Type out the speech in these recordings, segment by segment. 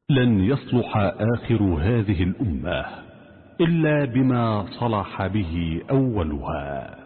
لن يصلح آخر هذه الأمة إلا بما صلح به أولها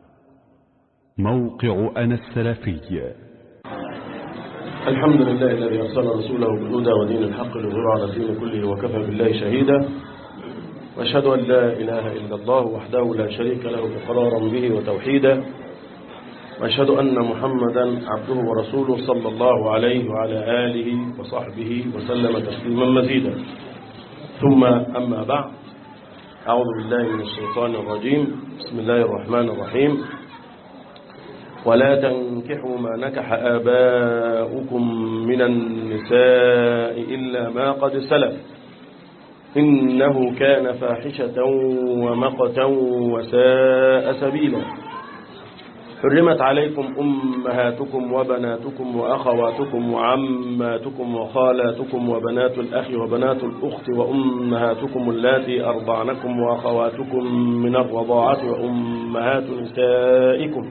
موقع أنا السلفي الحمد لله الذي أرسل رسوله بالهدى ودين الحق ليظهره على الدين كله وكفى بالله شهيدا وأشهد أن لا إله إلا الله وحده لا شريك له إقرارا به وتوحيدا وأشهد أن محمدا عبده ورسوله صلى الله عليه وعلى آله وصحبه وسلم تسليما مزيدا ثم أما بعد أعوذ بالله من الشيطان الرجيم بسم الله الرحمن الرحيم ولا تنكحوا ما نكح آباؤكم من النساء إلا ما قد سلف إنه كان فاحشة ومقتا وساء سبيلا حرمت عليكم أمهاتكم وبناتكم وأخواتكم وعماتكم وخالاتكم وبنات الأخ وبنات الأخت وأمهاتكم اللاتي أرضعنكم وأخواتكم من الرضاعة وأمهات نسائكم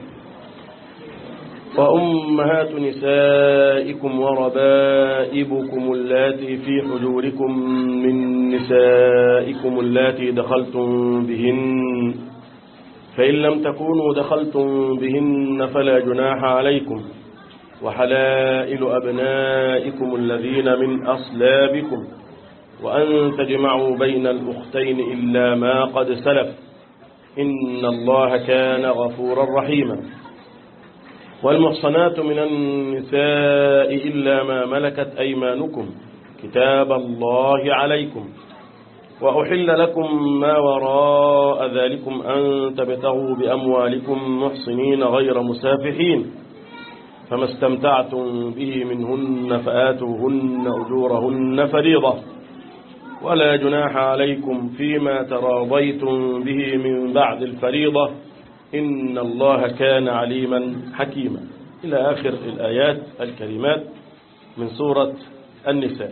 وأمهات نسائكم وربائبكم اللاتي في حجوركم من نسائكم اللاتي دخلتم بهن فإن لم تكونوا دخلتم بهن فلا جناح عليكم وحلائل أبنائكم الذين من أصلابكم وأن تجمعوا بين الأختين إلا ما قد سلف إن الله كان غفورا رحيما والمحصنات من النساء إلا ما ملكت أيمانكم كتاب الله عليكم وأحل لكم ما وراء ذلكم أن تبتغوا بأموالكم محصنين غير مسافحين فما استمتعتم به منهن فآتوهن أجورهن فريضة ولا جناح عليكم فيما تراضيتم به من بعد الفريضة إن الله كان عليما حكيما إلى آخر الآيات الكريمات من سورة النساء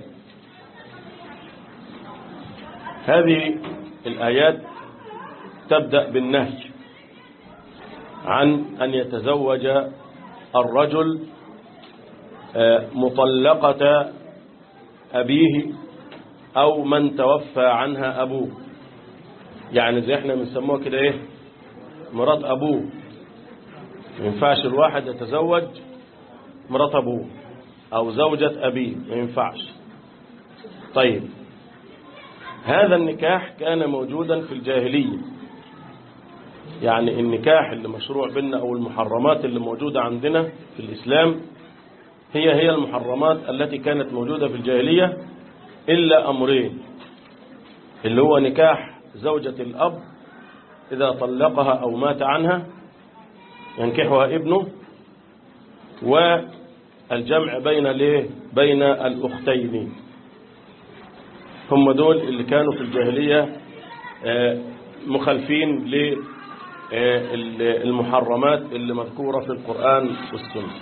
هذه الآيات تبدأ بالنهي عن أن يتزوج الرجل مطلقة أبيه أو من توفى عنها أبوه يعني زي احنا بنسموها كده ايه مرات أبوه ما ينفعش الواحد يتزوج مرات أبوه أو زوجة أبيه ما ينفعش طيب هذا النكاح كان موجودا في الجاهلية يعني النكاح اللي مشروع بنا أو المحرمات اللي موجودة عندنا في الإسلام هي هي المحرمات التي كانت موجودة في الجاهلية إلا أمرين اللي هو نكاح زوجة الأب إذا طلقها أو مات عنها ينكحها ابنه والجمع بين الايه بين الأختين هم دول اللي كانوا في الجاهلية مخالفين للمحرمات اللي مذكورة في القرآن والسنة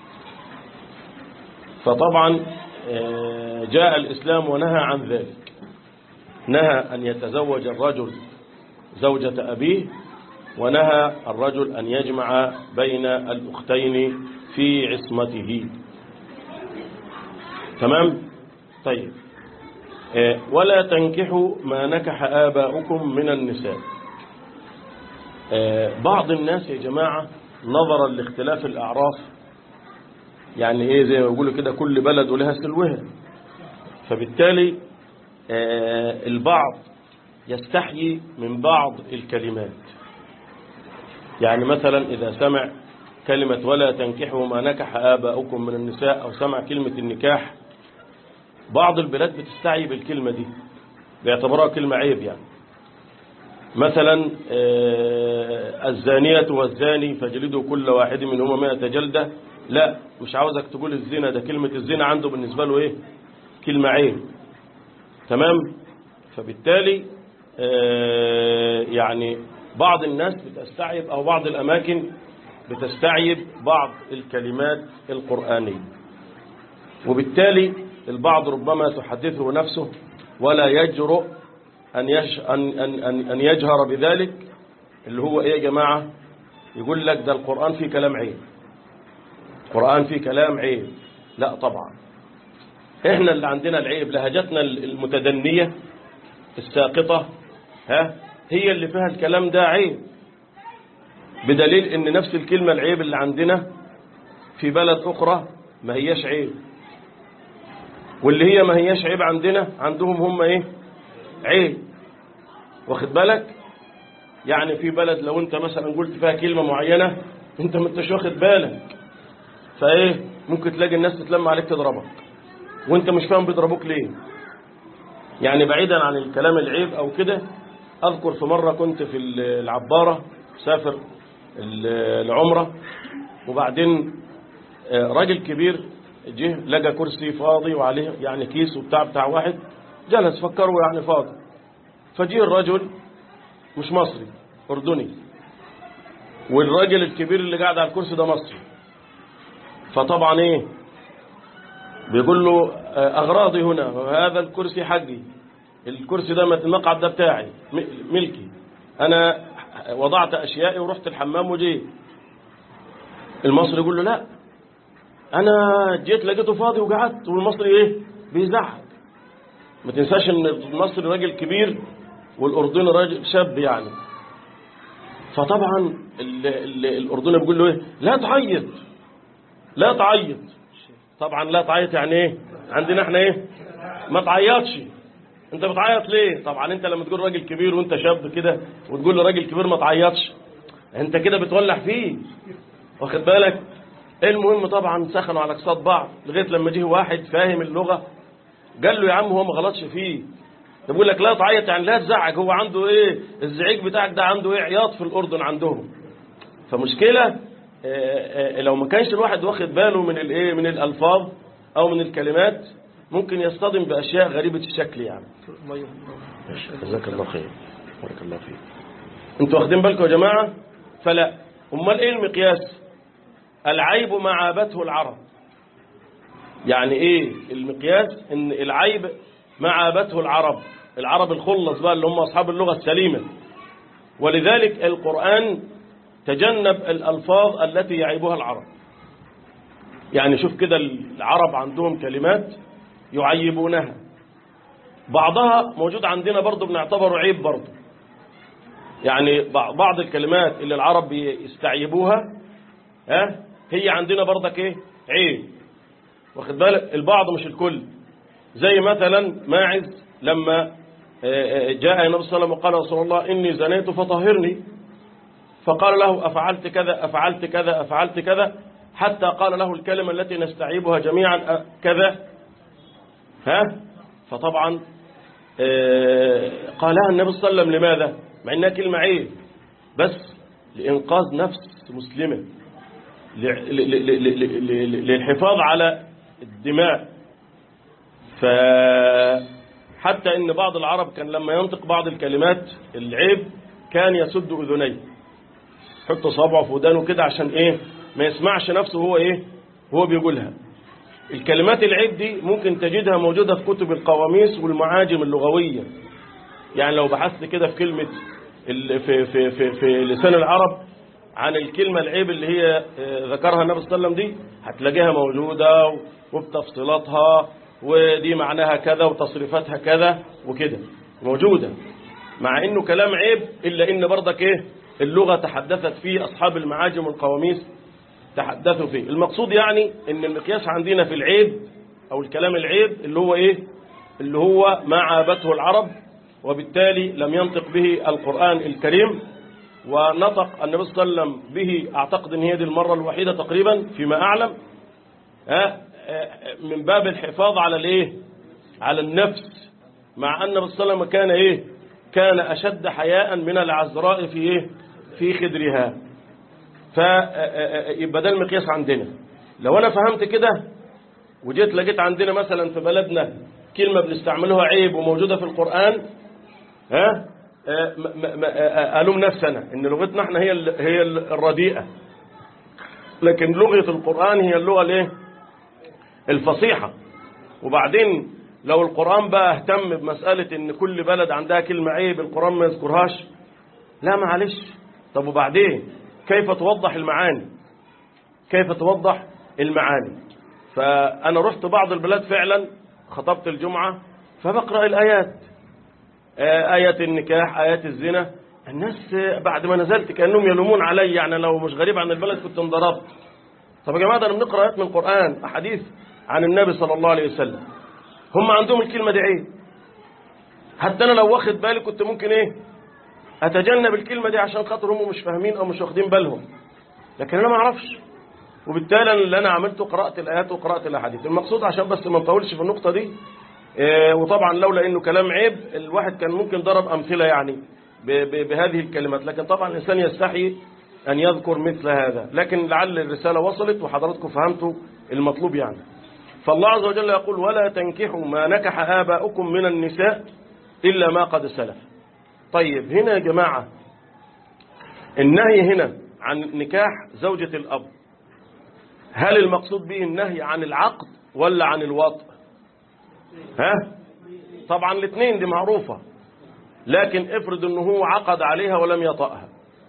فطبعا جاء الإسلام ونهى عن ذلك نهى أن يتزوج الرجل زوجة أبيه ونهى الرجل أن يجمع بين الأختين في عصمته تمام طيب ولا تنكحوا ما نكح آباؤكم من النساء بعض الناس يا جماعة نظرا لاختلاف الأعراف يعني ايه زي ما يقولوا كده كل بلد ولها سلوها فبالتالي البعض يستحيي من بعض الكلمات يعني مثلا إذا سمع كلمة ولا تنكحوا ما نكح آباؤكم من النساء أو سمع كلمة النكاح بعض البلاد بتستعي بالكلمة دي بيعتبرها كلمة عيب يعني مثلا الزانية والزاني فجلدوا كل واحد منهما مئة جلدة لا مش عاوزك تقول الزنا ده كلمة الزنا عنده بالنسبة له ايه كلمة عيب تمام فبالتالي يعني بعض الناس بتستعيب أو بعض الأماكن بتستعيب بعض الكلمات القرآنية وبالتالي البعض ربما تحدثه نفسه ولا يجرؤ أن, يش أن, أن, أن, أن يجهر بذلك اللي هو إيه يا جماعة يقول لك ده القرآن فيه كلام عيب القرآن فيه كلام عيب لا طبعا احنا اللي عندنا العيب لهجتنا المتدنية الساقطة ها هي اللي فيها الكلام ده عيب بدليل ان نفس الكلمة العيب اللي عندنا في بلد اخرى ما هياش عيب واللي هي ما هياش عيب عندنا عندهم هم ايه عيب واخد بالك يعني في بلد لو انت مثلا قلت فيها كلمة معينة انت ما انتش واخد بالك فايه ممكن تلاقي الناس تتلم عليك تضربك وانت مش فاهم بيضربوك ليه يعني بعيدا عن الكلام العيب او كده اذكر في مرة كنت في العبارة سافر العمرة وبعدين راجل كبير جه لقى كرسي فاضي وعليه يعني كيس وبتاع بتاع واحد جلس فكره يعني فاضي فجه الرجل مش مصري أردني والراجل الكبير اللي قاعد على الكرسي ده مصري فطبعا ايه بيقول له أغراضي هنا وهذا الكرسي حقي الكرسي ده المقعد ده بتاعي ملكي أنا وضعت أشيائي ورحت الحمام وجيت المصري يقول له لا أنا جيت لقيته فاضي وقعدت والمصري إيه بيزعق ما تنساش إن المصري راجل كبير والأردني راجل شاب يعني فطبعا ال ال الأردني بيقول له إيه لا تعيط لا تعيط طبعا لا تعيط يعني إيه عندنا إحنا إيه ما تعيطش انت بتعيط ليه طبعا انت لما تقول راجل كبير وانت شاب كده وتقول لراجل كبير ما تعيطش انت كده بتولع فيه واخد بالك المهم طبعا سخنوا على اقصاد بعض لغايه لما جه واحد فاهم اللغه قال له يا عم هو ما غلطش فيه بيقول لك لا تعيط يعني لا تزعج هو عنده ايه الزعيق بتاعك ده عنده ايه عياط في الاردن عندهم فمشكله اه اه لو ما كانش الواحد واخد باله من الايه من الالفاظ او من الكلمات ممكن يصطدم باشياء غريبه الشكل يعني جزاك الله خير بارك الله فيك انتوا واخدين بالكم يا جماعه فلا امال ايه المقياس العيب ما عابته العرب يعني ايه المقياس ان العيب ما عابته العرب العرب الخلص بقى اللي هم اصحاب اللغه السليمه ولذلك القران تجنب الالفاظ التي يعيبها العرب يعني شوف كده العرب عندهم كلمات يعيبونها بعضها موجود عندنا برضه بنعتبره عيب برضه يعني بعض الكلمات اللي العرب يستعيبوها ها هي عندنا برضك ايه عيب واخد بالك البعض مش الكل زي مثلا ماعز لما جاء النبي صلى الله عليه وسلم وقال رسول الله اني زنيت فطهرني فقال له افعلت كذا افعلت كذا افعلت كذا حتى قال له الكلمه التي نستعيبها جميعا كذا ها فطبعا قالها النبي صلى الله عليه وسلم لماذا مع انها كلمه عيب بس لانقاذ نفس مسلمه للحفاظ على الدماء فحتى ان بعض العرب كان لما ينطق بعض الكلمات العيب كان يسد اذنيه يحط صابعه في ودانه كده عشان ايه ما يسمعش نفسه هو ايه هو بيقولها الكلمات العيب دي ممكن تجدها موجودة في كتب القواميس والمعاجم اللغوية يعني لو بحثت كده في كلمة في, في, في, في لسان العرب عن الكلمة العيب اللي هي ذكرها النبي صلى الله عليه وسلم دي هتلاقيها موجودة وبتفصيلاتها ودي معناها كذا وتصريفاتها كذا وكده موجودة مع انه كلام عيب الا ان برضك ايه اللغة تحدثت فيه اصحاب المعاجم والقواميس تحدثوا فيه المقصود يعني ان المقياس عندنا في العيب او الكلام العيب اللي هو ايه اللي هو ما عابته العرب وبالتالي لم ينطق به القرآن الكريم ونطق النبي صلى الله عليه وسلم به اعتقد ان هي دي المرة الوحيدة تقريبا فيما اعلم من باب الحفاظ على الايه على النفس مع ان النبي صلى الله عليه وسلم كان ايه كان اشد حياء من العذراء في ايه في خدرها فيبقى ده المقياس عندنا لو انا فهمت كده وجيت لقيت عندنا مثلا في بلدنا كلمة بنستعملها عيب وموجودة في القرآن ها ألوم نفسنا ان لغتنا احنا هي هي الرديئة لكن لغة القرآن هي اللغة الايه الفصيحة وبعدين لو القرآن بقى اهتم بمسألة ان كل بلد عندها كلمة عيب القرآن ما يذكرهاش لا معلش طب وبعدين كيف توضح المعاني كيف توضح المعاني فأنا رحت بعض البلاد فعلا خطبت الجمعة فبقرأ الآيات آه، آيات النكاح آيات الزنا الناس آه، بعد ما نزلت كأنهم يلومون علي يعني لو مش غريب عن البلد كنت انضربت طب يا جماعة ده أنا بنقرأ آيات من القرآن أحاديث عن النبي صلى الله عليه وسلم هم عندهم الكلمة دي عيب حتى أنا لو واخد بالي كنت ممكن إيه أتجنب الكلمة دي عشان خاطر هم مش فاهمين أو مش واخدين بالهم لكن أنا ما أعرفش وبالتالي اللي أنا عملته قرأت الآيات وقرأت الأحاديث المقصود عشان بس ما نطولش في النقطة دي آه، وطبعا لولا انه كلام عيب الواحد كان ممكن ضرب امثله يعني ب- ب- بهذه الكلمات لكن طبعا الانسان يستحي ان يذكر مثل هذا لكن لعل الرساله وصلت وحضراتكم فهمتوا المطلوب يعني فالله عز وجل يقول ولا تنكحوا ما نكح اباؤكم من النساء الا ما قد سلف طيب هنا يا جماعه النهي هنا عن نكاح زوجة الأب هل المقصود به النهي عن العقد ولا عن الوطء ها طبعا الاثنين دي معروفة لكن افرض انه هو عقد عليها ولم يطأها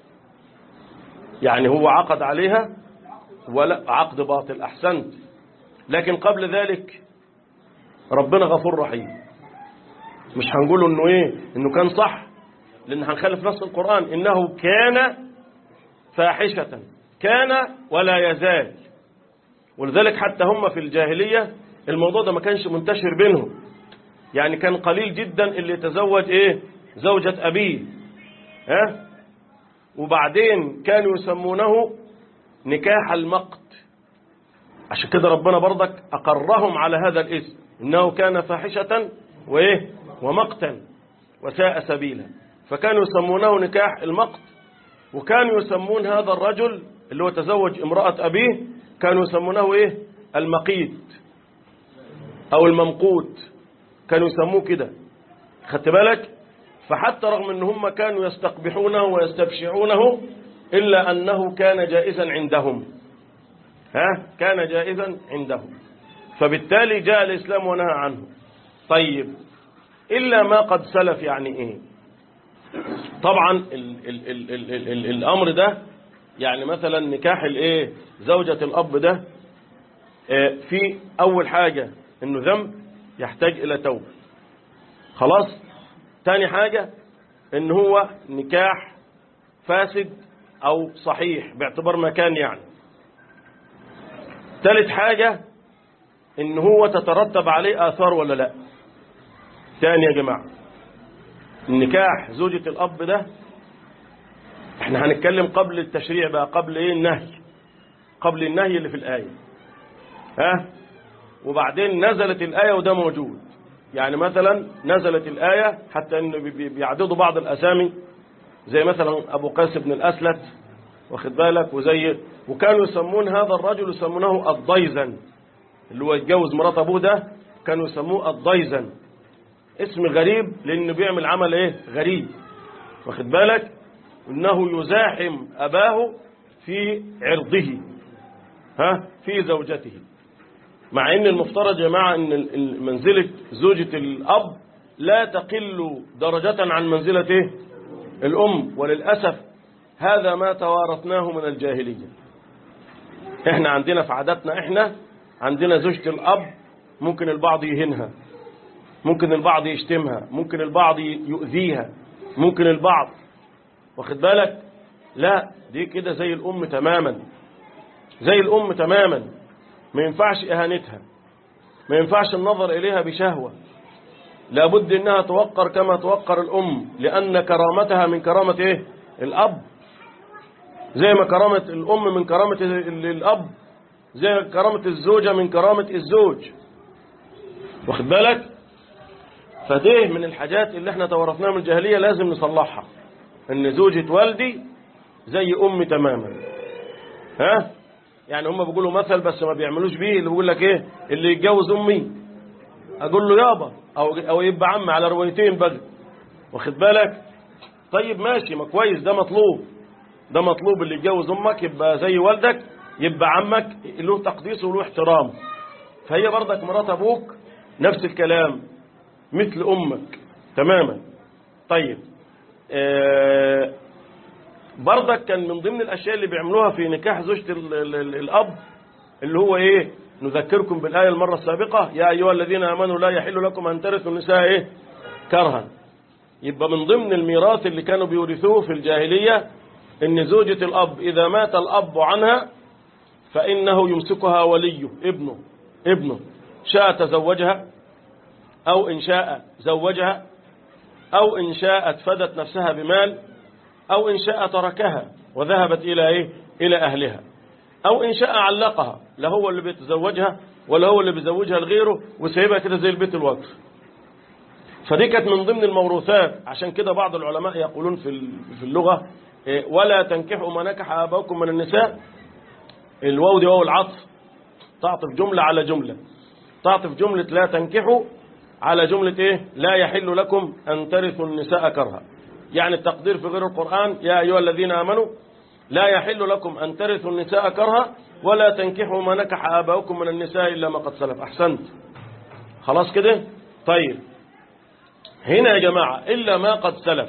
يعني هو عقد عليها ولا عقد باطل احسنت لكن قبل ذلك ربنا غفور رحيم مش هنقول انه ايه انه كان صح لان هنخالف نص القرآن انه كان فاحشة كان ولا يزال ولذلك حتى هم في الجاهلية الموضوع ده ما كانش منتشر بينهم يعني كان قليل جدا اللي يتزوج ايه زوجة ابيه ها وبعدين كانوا يسمونه نكاح المقت عشان كده ربنا برضك اقرهم على هذا الاسم انه كان فاحشة وايه ومقتا وساء سبيلا فكانوا يسمونه نكاح المقت وكانوا يسمون هذا الرجل اللي هو تزوج امرأة أبيه كانوا يسمونه إيه المقيت أو الممقوت كانوا يسموه كده خدت بالك فحتى رغم ان هم كانوا يستقبحونه ويستبشعونه إلا أنه كان جائزا عندهم ها كان جائزا عندهم فبالتالي جاء الإسلام ونهى عنه طيب إلا ما قد سلف يعني إيه طبعا ال ال ال ال ال ال الأمر ده يعني مثلا نكاح الايه زوجة الأب ده آه، في أول حاجة إنه ذنب يحتاج إلى توبة خلاص تاني حاجة إن هو نكاح فاسد أو صحيح باعتبار مكان يعني ثالث حاجة إن هو تترتب عليه آثار ولا لا تاني يا جماعة النكاح زوجة الأب ده احنا هنتكلم قبل التشريع بقى قبل ايه النهي قبل النهي اللي في الآية ها وبعدين نزلت الآية وده موجود يعني مثلا نزلت الآية حتى ان بي- بي- بيعددوا بعض الأسامي زي مثلا أبو قيس بن الأسلت واخد بالك وزي وكانوا يسمون هذا الرجل يسمونه الضيزن اللي هو يتجوز مرات أبوه ده كانوا يسموه الضيزن اسم غريب لأنه بيعمل عمل ايه غريب واخد بالك انه يزاحم اباه في عرضه ها في زوجته مع ان المفترض يا جماعه ان ال- ال- منزله زوجة الاب لا تقل درجة عن منزلة إيه؟ الام وللاسف هذا ما توارثناه من الجاهلية احنا عندنا في عاداتنا احنا عندنا زوجة الاب ممكن البعض يهينها ممكن البعض يشتمها ممكن البعض يؤذيها ممكن البعض واخد بالك لا دي كده زي الأم تماما زي الأم تماما ما ينفعش إهانتها ما ينفعش النظر إليها بشهوة لابد إنها توقر كما توقر الأم لأن كرامتها من كرامة إيه؟ الأب زي ما كرامة الأم من كرامة ال- الأب زي كرامة الزوجة من كرامة الزوج واخد بالك فده من الحاجات اللي احنا تورثناها من الجاهلية لازم نصلحها ان زوجة والدي زي امي تماما ها يعني هم بيقولوا مثل بس ما بيعملوش بيه اللي بيقول لك ايه اللي يتجوز امي اقول له يابا او او يبقى عمي على روايتين بقى واخد بالك طيب ماشي ما كويس ده مطلوب ده مطلوب اللي يتجوز امك يبقى زي والدك يبقى عمك له تقديسه وله احترام فهي برضك مرات ابوك نفس الكلام مثل امك تماما طيب آه، برضك كان من ضمن الاشياء اللي بيعملوها في نكاح زوجة ال- ال- ال- الاب اللي هو ايه نذكركم بالآية المرة السابقة يا أيها الذين آمنوا لا يحل لكم أن ترثوا النساء إيه كرها يبقى من ضمن الميراث اللي كانوا بيورثوه في الجاهلية ان زوجة الأب إذا مات الأب عنها فإنه يمسكها وليه ابنه ابنه شاء تزوجها أو إن شاء زوجها أو إن شاءت فدت نفسها بمال أو إن شاء تركها وذهبت إلى إيه؟ إلى أهلها أو إن شاء علقها لا هو اللي بيتزوجها ولا هو اللي بيزوجها لغيره وسايبها كده زي البيت الوقف فدي كانت من ضمن الموروثات عشان كده بعض العلماء يقولون في في اللغة إيه، ولا تنكحوا ما نكح آباؤكم من النساء الواو دي واو العطف تعطف جملة على جملة تعطف جملة لا تنكحوا على جملة ايه لا يحل لكم أن ترثوا النساء كرها يعني التقدير في غير القرآن يا أيها الذين آمنوا لا يحل لكم أن ترثوا النساء كرها ولا تنكحوا ما نكح آباؤكم من النساء إلا ما قد سلف أحسنت خلاص كده طيب هنا يا جماعة إلا ما قد سلف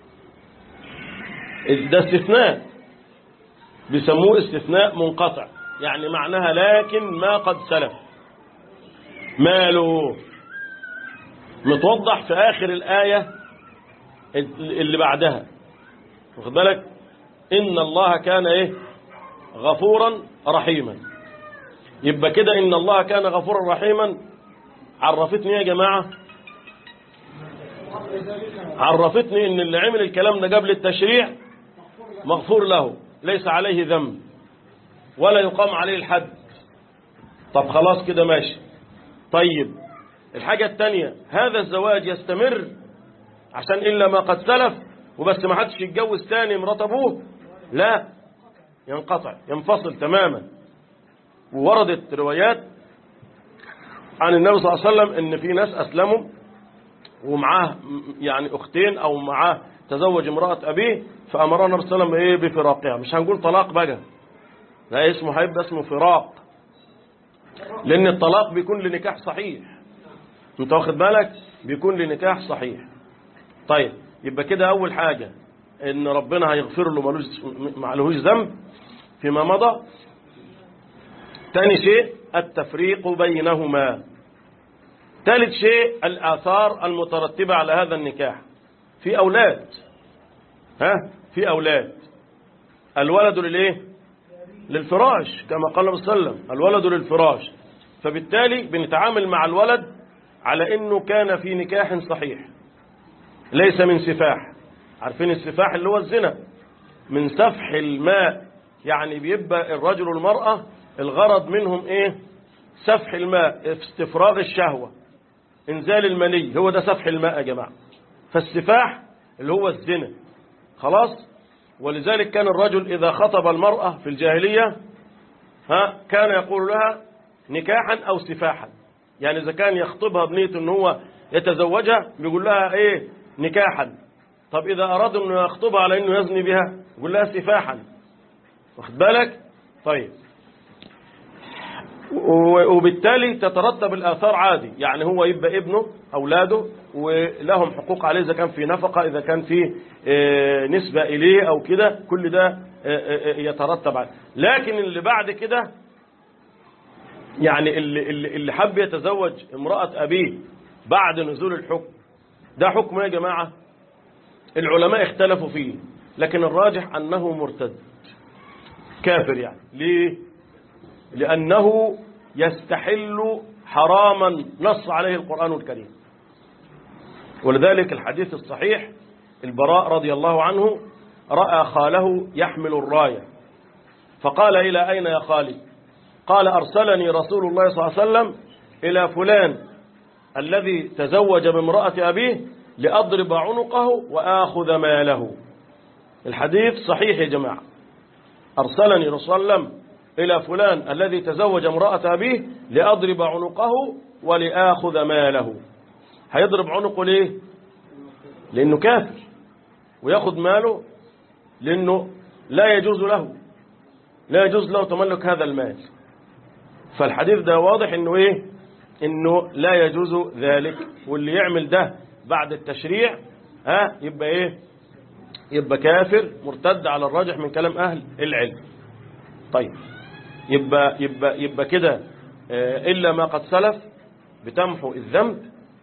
ده استثناء بيسموه استثناء منقطع يعني معناها لكن ما قد سلف ماله متوضح في آخر الآية اللي بعدها واخد بالك إن الله كان إيه غفورا رحيما يبقى كده إن الله كان غفورا رحيما عرفتني يا جماعة عرفتني إن اللي عمل الكلام ده قبل التشريع مغفور له ليس عليه ذنب ولا يقام عليه الحد طب خلاص كده ماشي طيب الحاجة التانية هذا الزواج يستمر عشان إلا ما قد سلف وبس ما حدش يتجوز تاني مرات أبوه لا ينقطع ينفصل تماما ووردت روايات عن النبي صلى الله عليه وسلم ان في ناس اسلموا ومعاه يعني اختين او معاه تزوج امرأة ابيه فامرنا النبي صلى الله عليه وسلم ايه بفراقها مش هنقول طلاق بقى لا اسمه هيبقى اسمه فراق لان الطلاق بيكون لنكاح صحيح انت واخد بالك بيكون لنكاح صحيح طيب يبقى كده اول حاجة ان ربنا هيغفر له ملوش معلهوش ذنب فيما مضى ثاني شيء التفريق بينهما ثالث شيء الآثار المترتبة على هذا النكاح في أولاد ها في أولاد الولد للإيه للفراش كما قال النبي صلى الله عليه وسلم الولد للفراش فبالتالي بنتعامل مع الولد على انه كان في نكاح صحيح ليس من سفاح عارفين السفاح اللي هو الزنا من سفح الماء يعني بيبقى الرجل والمرأة الغرض منهم ايه سفح الماء استفراغ الشهوة انزال المني هو ده سفح الماء يا جماعة فالسفاح اللي هو الزنا خلاص ولذلك كان الرجل إذا خطب المرأة في الجاهلية ها كان يقول لها نكاحا أو سفاحا يعني إذا كان يخطبها بنية أنه هو يتزوجها بيقول لها إيه نكاحا طب إذا أراد أنه يخطبها على أنه يزني بها يقول لها سفاحا واخد بالك طيب وبالتالي تترتب الآثار عادي يعني هو يبقى ابنه أولاده ولهم حقوق عليه إذا كان في نفقة إذا كان في نسبة إليه أو كده كل ده يترتب عليه لكن اللي بعد كده يعني اللي, اللي حب يتزوج امرأة أبيه بعد نزول الحكم ده حكم يا جماعة العلماء اختلفوا فيه لكن الراجح أنه مرتد كافر يعني ليه لأنه يستحل حراما نص عليه القرآن الكريم ولذلك الحديث الصحيح البراء رضي الله عنه رأى خاله يحمل الراية فقال إلى أين يا خالي قال أرسلني رسول الله صلى الله عليه وسلم إلى فلان الذي تزوج بامرأة أبيه لأضرب عنقه وآخذ ماله الحديث صحيح يا جماعة أرسلني رسول الله إلى فلان الذي تزوج امرأة أبيه لأضرب عنقه ولآخذ ماله هيضرب عنقه ليه لأنه كافر ويأخذ ماله لأنه لا يجوز له لا يجوز له تملك هذا المال فالحديث ده واضح انه ايه انه لا يجوز ذلك واللي يعمل ده بعد التشريع ها يبقى ايه يبقى كافر مرتد على الراجح من كلام اهل العلم طيب يبقى يبقى يبقى كده آه، إلا ما قد سلف بتمحو الذنب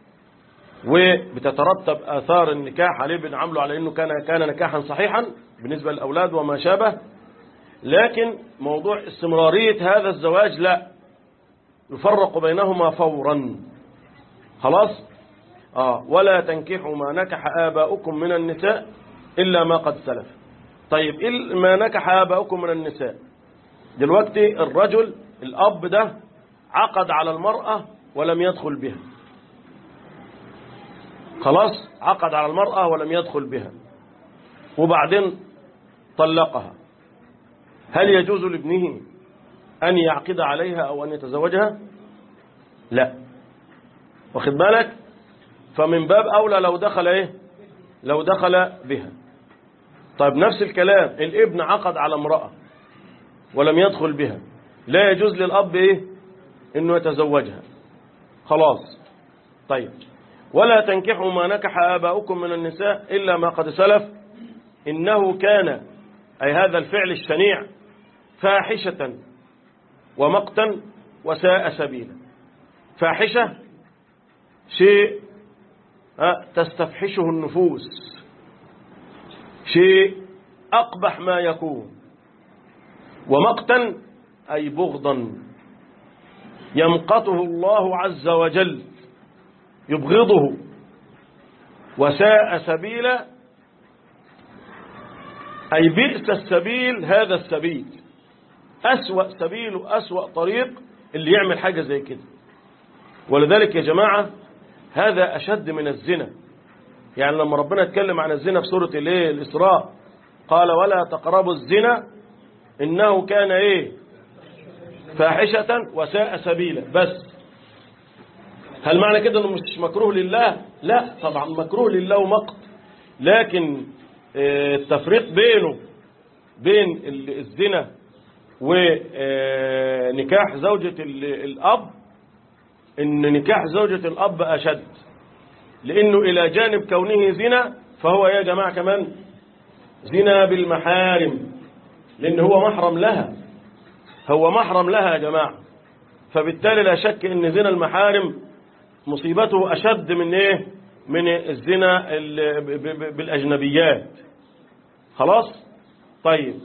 وبتترتب آثار النكاح عليه بنعمله على أنه كان كان نكاحا صحيحا بالنسبة للأولاد وما شابه لكن موضوع استمرارية هذا الزواج لا يفرق بينهما فورا خلاص آه ولا تنكحوا ما نكح آباؤكم من النساء إلا ما قد سلف طيب إل- ما نكح آباؤكم من النساء دلوقتي الرجل الأب ده عقد على المرأة ولم يدخل بها خلاص عقد على المرأة ولم يدخل بها وبعدين طلقها هل يجوز لابنه أن يعقد عليها أو أن يتزوجها لا واخد بالك فمن باب أولى لو دخل إيه لو دخل بها طيب نفس الكلام الابن عقد على امرأة ولم يدخل بها لا يجوز للأب إيه إنه يتزوجها خلاص طيب ولا تنكحوا ما نكح آباؤكم من النساء إلا ما قد سلف إنه كان أي هذا الفعل الشنيع فاحشة ومقتا وساء سبيلا فاحشة شيء آه، تستفحشه النفوس شيء أقبح ما يكون ومقتا أي بغضا يمقته الله عز وجل يبغضه وساء سبيلا أي بئس السبيل هذا السبيل أسوأ سبيل وأسوأ طريق اللي يعمل حاجة زي كده ولذلك يا جماعة هذا أشد من الزنا يعني لما ربنا اتكلم عن الزنا في سورة الايه الإسراء قال ولا تقربوا الزنا إنه كان إيه فاحشة وساء سبيلا بس هل معنى كده انه مش مكروه لله لا طبعا مكروه لله ومقت لكن آه، التفريق بينه بين ال- الزنا ونكاح زوجة ال- الأب إن نكاح زوجة الأب أشد لأنه إلى جانب كونه زنا فهو يا جماعة كمان زنا بالمحارم لأن هو محرم لها هو محرم لها يا جماعة فبالتالي لا شك ان زنا المحارم مصيبته اشد من ايه من الزنا ال- ب- ب- بالاجنبيات خلاص طيب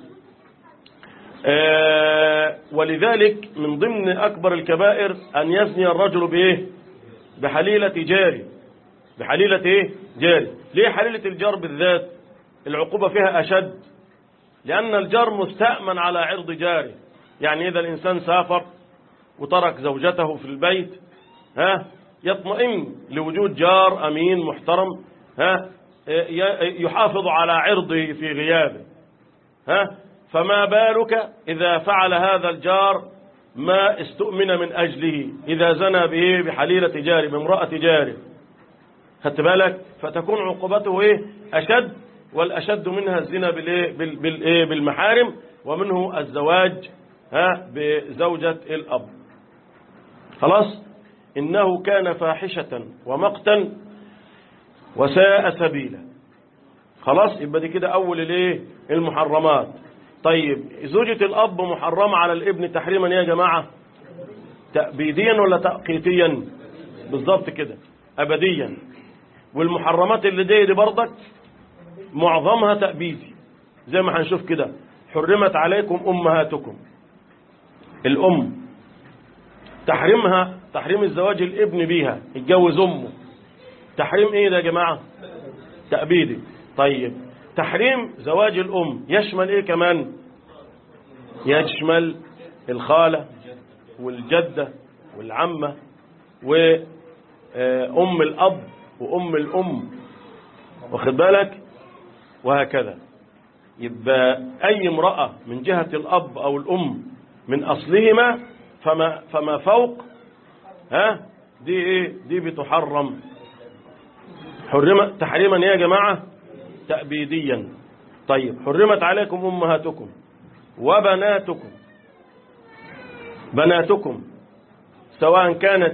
آه ولذلك من ضمن اكبر الكبائر ان يزني الرجل بايه بحليلة جاري بحليلة ايه جاري ليه حليلة الجار بالذات العقوبة فيها اشد لان الجار مستأمن على عرض جاره يعني اذا الانسان سافر وترك زوجته في البيت ها يطمئن لوجود جار أمين محترم ها ي- يحافظ على عرضه في غيابه ها فما بالك إذا فعل هذا الجار ما استؤمن من أجله إذا زنى به بحليلة جاره بامرأة جاره خدت بالك فتكون عقوبته إيه أشد والأشد منها الزنا بالإيه بال- بالإيه بالمحارم ومنه الزواج ها بزوجة الأب خلاص إنه كان فاحشة ومقتا وساء سبيلا خلاص يبقى دي كده أول الايه المحرمات طيب زوجة الأب محرمة على الابن تحريما يا جماعة تأبيديا ولا تأقيتيا بالضبط كده أبديا والمحرمات اللي دي دي برضك معظمها تأبيدي زي ما هنشوف كده حرمت عليكم أمهاتكم الأم تحريمها تحريم الزواج الابن بيها يتجوز أمه تحريم ايه ده يا جماعة تأبيدي طيب تحريم زواج الأم يشمل ايه كمان يشمل الخالة والجدة والعمة وأم الأب وأم الأم واخد بالك وهكذا يبقى أي امرأة من جهة الأب أو الأم من أصلهما فما, فما فوق ها دي ايه دي بتحرم حرم تحريما يا جماعة تأبيديا طيب حرمت عليكم أمهاتكم وبناتكم بناتكم سواء كانت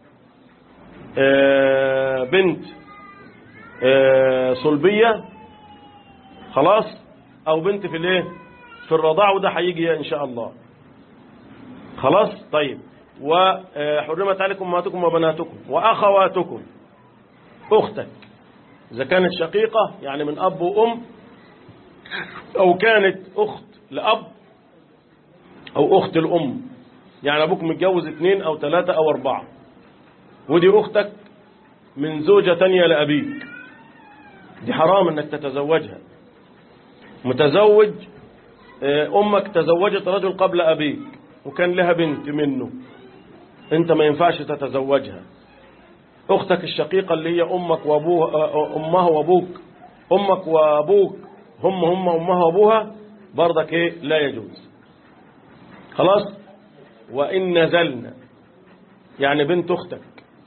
آه، بنت آه، صلبية خلاص أو بنت في الايه في الرضاع وده هيجي ان شاء الله خلاص طيب وحرمت عليكم امهاتكم وبناتكم واخواتكم اختك اذا كانت شقيقه يعني من اب وام او كانت اخت لاب او اخت الام يعني ابوك متجوز اثنين او ثلاثه او اربعه ودي اختك من زوجه تانية لابيك دي حرام انك تتزوجها متزوج امك تزوجت رجل قبل ابيك وكان لها بنت منه انت ما ينفعش تتزوجها اختك الشقيقة اللي هي امك وابوها امها وابوك امك وابوك هم هم امها وابوها برضك ايه لا يجوز خلاص وان نزلنا يعني بنت اختك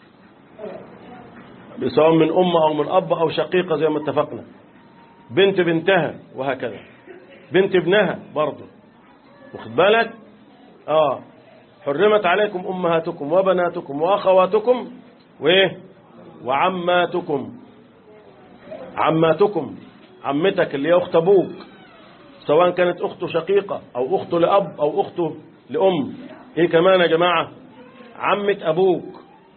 سواء من ام او من اب او شقيقة زي ما اتفقنا بنت بنتها وهكذا بنت ابنها برضه واخد بالك اه حرمت عليكم امهاتكم وبناتكم واخواتكم وايه وعماتكم عماتكم عمتك اللي هي اخت ابوك سواء كانت اخته شقيقه او اخته لاب او اخته لام ايه كمان يا جماعه عمه ابوك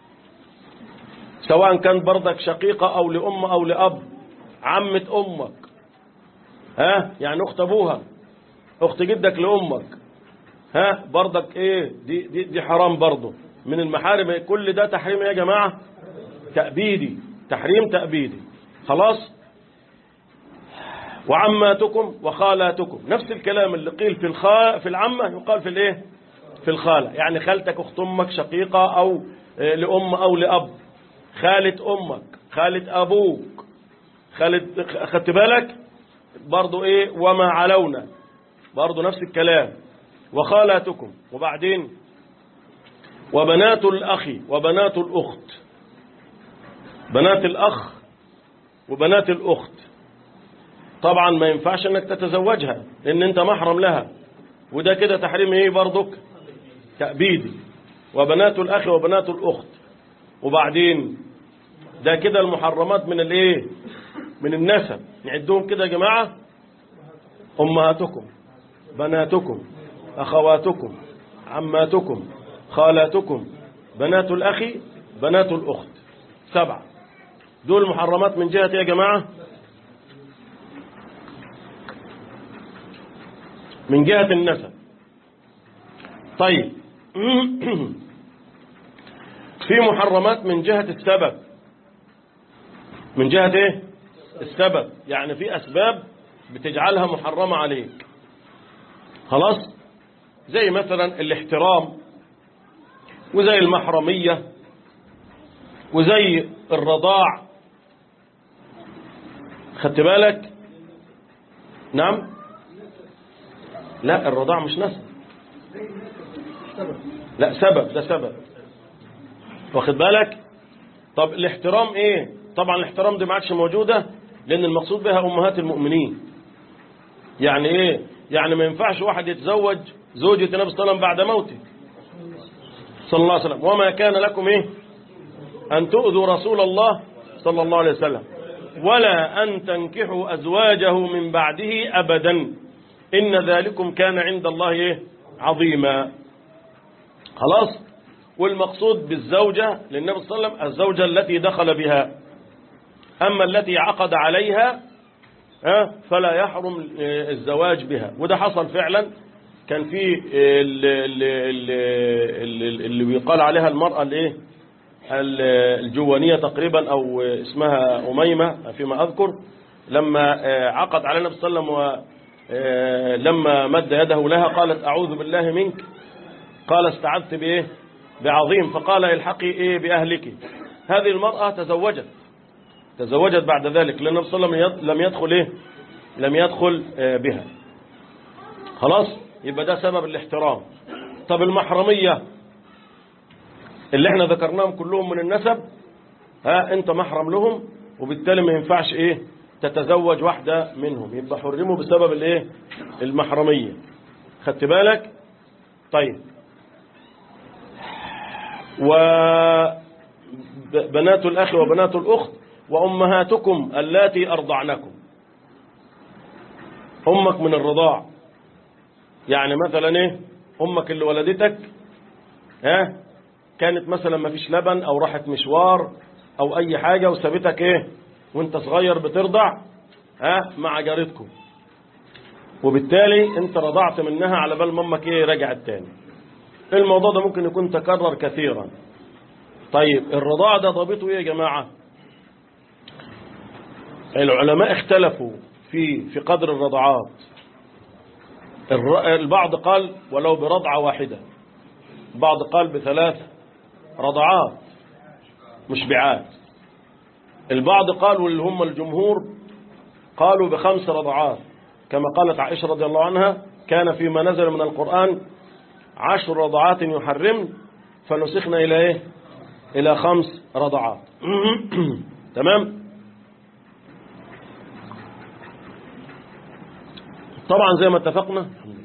سواء كان برضك شقيقه او لام او لاب عمه امك ها يعني اخت ابوها اخت جدك لامك ها برضك ايه دي دي, دي حرام برضه من المحارم كل ده تحريم يا جماعه تأبيدي تحريم تأبيدي خلاص وعماتكم وخالاتكم نفس الكلام اللي قيل في الخا في العمه يقال في الايه في الخاله يعني خالتك اخت امك شقيقه او لام او لاب خاله امك خاله ابوك خاله خدت بالك برضو ايه وما علونا برضو نفس الكلام وخالاتكم وبعدين وبنات الأخ وبنات الأخت بنات الأخ وبنات الأخت طبعا ما ينفعش انك تتزوجها لان انت محرم لها وده كده تحريم ايه برضك تأبيدي وبنات الأخ وبنات الأخت وبعدين ده كده المحرمات من الايه من النسب نعدهم كده يا جماعة أمهاتكم بناتكم أخواتكم عماتكم خالاتكم بنات الأخ بنات الأخت سبعة دول محرمات من جهة يا جماعة من جهة النسب طيب في محرمات من جهة السبب من جهة ايه السبب يعني في أسباب بتجعلها محرمة عليك خلاص زي مثلا الاحترام وزي المحرمية وزي الرضاع خدت بالك نعم لا الرضاع مش نسب لا سبب ده سبب واخد بالك طب الاحترام ايه طبعا الاحترام دي ما عادش موجوده لان المقصود بها امهات المؤمنين يعني ايه يعني ما ينفعش واحد يتزوج زوجة النبي صلى الله عليه وسلم بعد موته صلى الله عليه وسلم وما كان لكم ايه ان تؤذوا رسول الله صلى الله عليه وسلم ولا ان تنكحوا ازواجه من بعده ابدا ان ذلكم كان عند الله ايه عظيما خلاص والمقصود بالزوجة للنبي صلى الله عليه وسلم الزوجة التي دخل بها أما التي عقد عليها فلا يحرم الزواج بها وده حصل فعلا كان في اللي بيقال عليها المرأة الايه الجوانية تقريبا أو اسمها أميمة فيما أذكر لما عقد على النبي صلى الله عليه وسلم ولما مد يده لها قالت أعوذ بالله منك قال استعذت بإيه بعظيم فقال الحقي إيه بأهلك هذه المرأة تزوجت تزوجت بعد ذلك لأن النبي صلى الله عليه وسلم لم يدخل إيه لم يدخل بها خلاص يبقى ده سبب الاحترام طب المحرمية اللي احنا ذكرناهم كلهم من النسب ها انت محرم لهم وبالتالي ما ينفعش ايه تتزوج واحدة منهم يبقى حرموا بسبب الايه المحرمية خدت بالك طيب وبنات الأخ وبنات الأخت وأمهاتكم اللاتي أرضعنكم أمك من الرضاع يعني مثلا إيه أمك اللي ولدتك ها كانت مثلا ما فيش لبن او راحت مشوار او اي حاجة وسابتك ايه وانت صغير بترضع ها مع جارتكم وبالتالي انت رضعت منها على بال ما امك ايه رجعت تاني الموضوع ده ممكن يكون تكرر كثيرا طيب الرضاع ده ضابطه ايه يا جماعة العلماء اختلفوا في في قدر الرضعات الر- البعض قال ولو برضعة واحدة البعض قال بثلاث رضعات مشبعات البعض قال واللي هم الجمهور قالوا بخمس رضعات كما قالت عائشة رضي الله عنها كان فيما نزل من القرآن عشر رضعات يحرمن فنسخنا إلى إيه إلى خمس رضعات تمام طبعا زي ما اتفقنا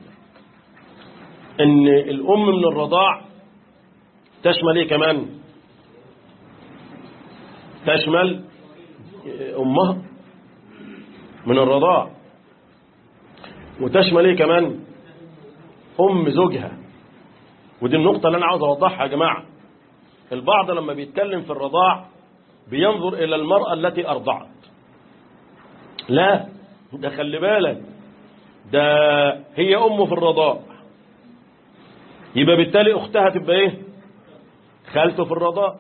ان الام من الرضاع تشمل ايه كمان تشمل امها من الرضاع وتشمل ايه كمان ام زوجها ودي النقطة اللي انا عاوز اوضحها يا جماعة البعض لما بيتكلم في الرضاع بينظر الى المرأة التي ارضعت لا ده خلي بالك ده هي امه في الرضاع يبقى بالتالي اختها تبقى ايه خالته في الرضاع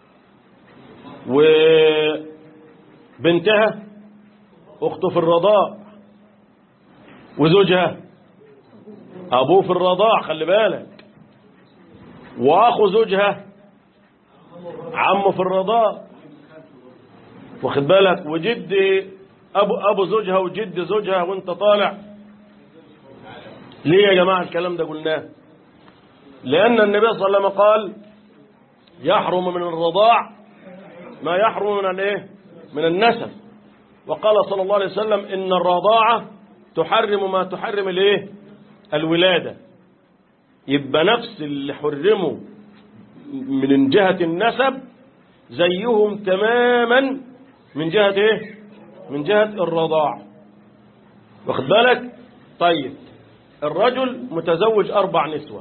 وبنتها اخته في الرضاع وزوجها ابوه في الرضاع خلي بالك واخو زوجها عمه في الرضاع واخد بالك وجد ابو ابو زوجها وجد زوجها وانت طالع ليه يا جماعه الكلام ده قلناه لان النبي صلى الله عليه وسلم قال يحرم من الرضاع ما يحرم من الايه من النسب وقال صلى الله عليه وسلم ان الرضاعه تحرم ما تحرم الايه الولاده يبقى نفس اللي حرموا من جهة النسب زيهم تماما من جهة ايه من جهة الرضاع واخد بالك طيب الرجل متزوج أربع نسوة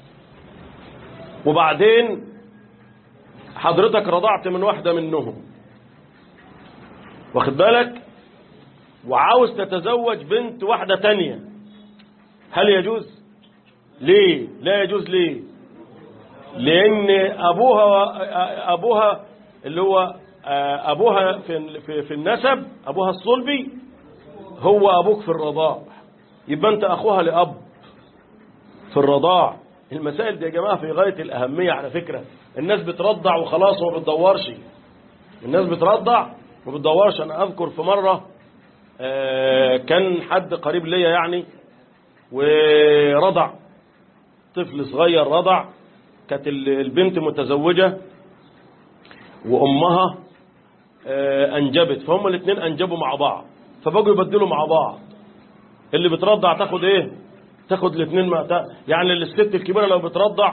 وبعدين حضرتك رضعت من واحدة منهم واخد بالك وعاوز تتزوج بنت واحدة تانية هل يجوز ليه لا يجوز ليه لان ابوها ابوها اللي هو ابوها في في, في النسب ابوها الصلبي هو ابوك في الرضاع يبقى انت اخوها لاب في الرضاع المسائل دي يا جماعه في غايه الاهميه على فكره الناس بترضع وخلاص وما بتدورش الناس بترضع وما بتدورش انا اذكر في مره كان حد قريب ليا يعني ورضع طفل صغير رضع كانت البنت متزوجة وأمها أنجبت فهم الاثنين أنجبوا مع بعض فبقوا يبدلوا مع بعض اللي بترضع تاخد ايه تاخد الاثنين مع يعني الست الكبيرة لو بترضع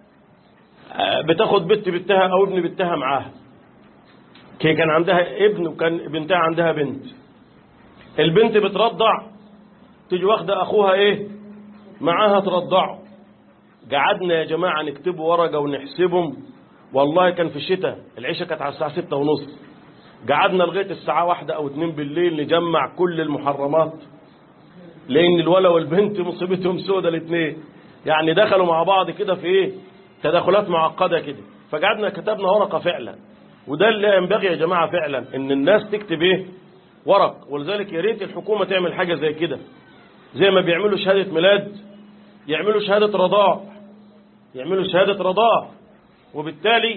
بتاخد بنت بنتها أو ابن بنتها معاها كان عندها ابن وكان بنتها عندها بنت البنت بترضع تيجي واخدة أخوها ايه معاها ترضعه قعدنا يا جماعة نكتب ورقة ونحسبهم والله كان في الشتاء العشاء كانت على الساعة ستة ونص قعدنا لغاية الساعة واحدة أو اتنين بالليل نجمع كل المحرمات لأن الولا والبنت مصيبتهم سودة الاثنين يعني دخلوا مع بعض كده في إيه تدخلات معقدة كده فقعدنا كتبنا ورقة فعلا وده اللي ينبغي يا جماعة فعلا إن الناس تكتب إيه ورق ولذلك يا ريت الحكومة تعمل حاجة زي كده زي ما بيعملوا شهادة ميلاد يعملوا شهادة رضاع يعملوا شهادة رضاع وبالتالي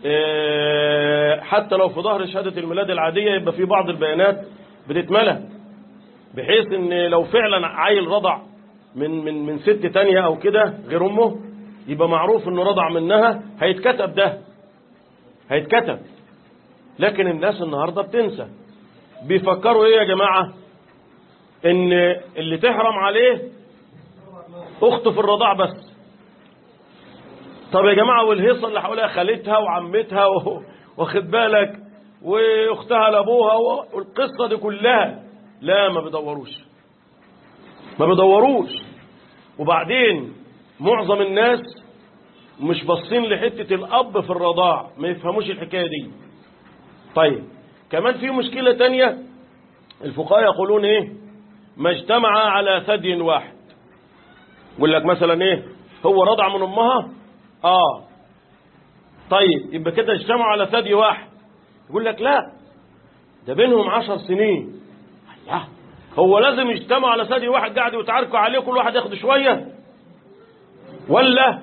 حتى لو في ظهر شهادة الميلاد العادية يبقى في بعض البيانات بتتملى بحيث ان لو فعلا عيل رضع من من من ست تانية او كده غير امه يبقى معروف انه رضع منها هيتكتب ده هيتكتب لكن الناس النهاردة بتنسى بيفكروا ايه يا جماعة ان اللي تحرم عليه اخته في الرضاع بس طب يا جماعة والهيصة اللي حواليها خالتها وعمتها و... واخد بالك واختها لابوها والقصة دي كلها لا ما بيدوروش ما بيدوروش وبعدين معظم الناس مش باصين لحتة الأب في الرضاع ما يفهموش الحكاية دي طيب كمان في مشكلة تانية الفقهاء يقولون ايه ما اجتمع على ثدي واحد يقول لك مثلا ايه هو رضع من امها اه طيب يبقى كده اجتمعوا على ثدي واحد يقول لك لا ده بينهم عشر سنين الله هو لازم يجتمعوا على ثدي واحد قاعد يتعاركوا عليه كل واحد ياخد شوية ولا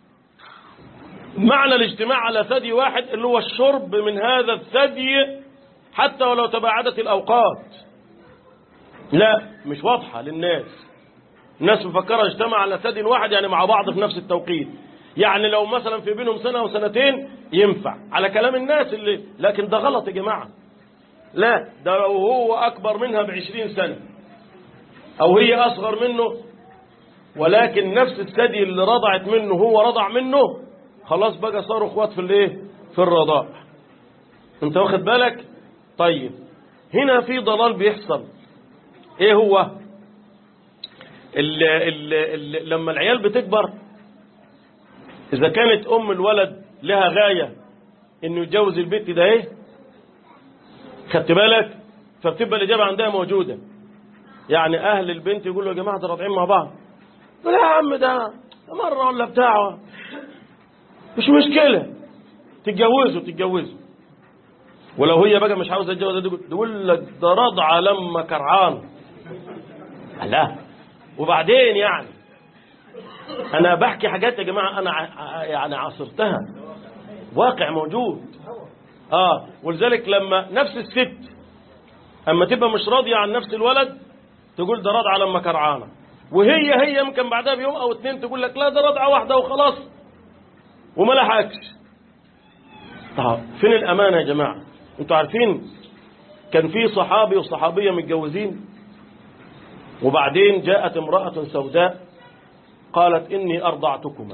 معنى الاجتماع على ثدي واحد اللي هو الشرب من هذا الثدي حتى ولو تباعدت الأوقات لا مش واضحة للناس الناس مفكرة اجتمع على ثدي واحد يعني مع بعض في نفس التوقيت يعني لو مثلا في بينهم سنة وسنتين ينفع على كلام الناس اللي لكن ده غلط يا جماعة لا ده لو هو أكبر منها بعشرين سنة أو هي أصغر منه ولكن نفس الثدي اللي رضعت منه هو رضع منه خلاص بقى صاروا اخوات في الايه في الرضاع انت واخد بالك طيب هنا في ضلال بيحصل ايه هو ال ال ال لما العيال بتكبر اذا كانت ام الولد لها غاية انه يتجوز البنت ده ايه خدت بالك فبتبقى الاجابة عندها موجودة يعني اهل البنت يقولوا يا جماعة ده راضعين مع بعض لا يا عم ده مرة ولا بتاعه مش مشكلة تتجوزوا تتجوزوا ولو هي بقى مش عاوزة تتجوز تقول لك ده رضعة لما كرعان لا وبعدين يعني انا بحكي حاجات يا جماعة انا ع- يعني عاصرتها واقع موجود اه ولذلك لما نفس الست اما تبقى مش راضية عن نفس الولد تقول ده رضعة لما كرعانة وهي هي يمكن بعدها بيوم او اتنين تقول لك لا ده رضعة واحدة وخلاص وما لحقش طب فين الأمانة يا جماعة انتوا عارفين كان في صحابي وصحابية متجوزين وبعدين جاءت امرأة سوداء قالت إني أرضعتكما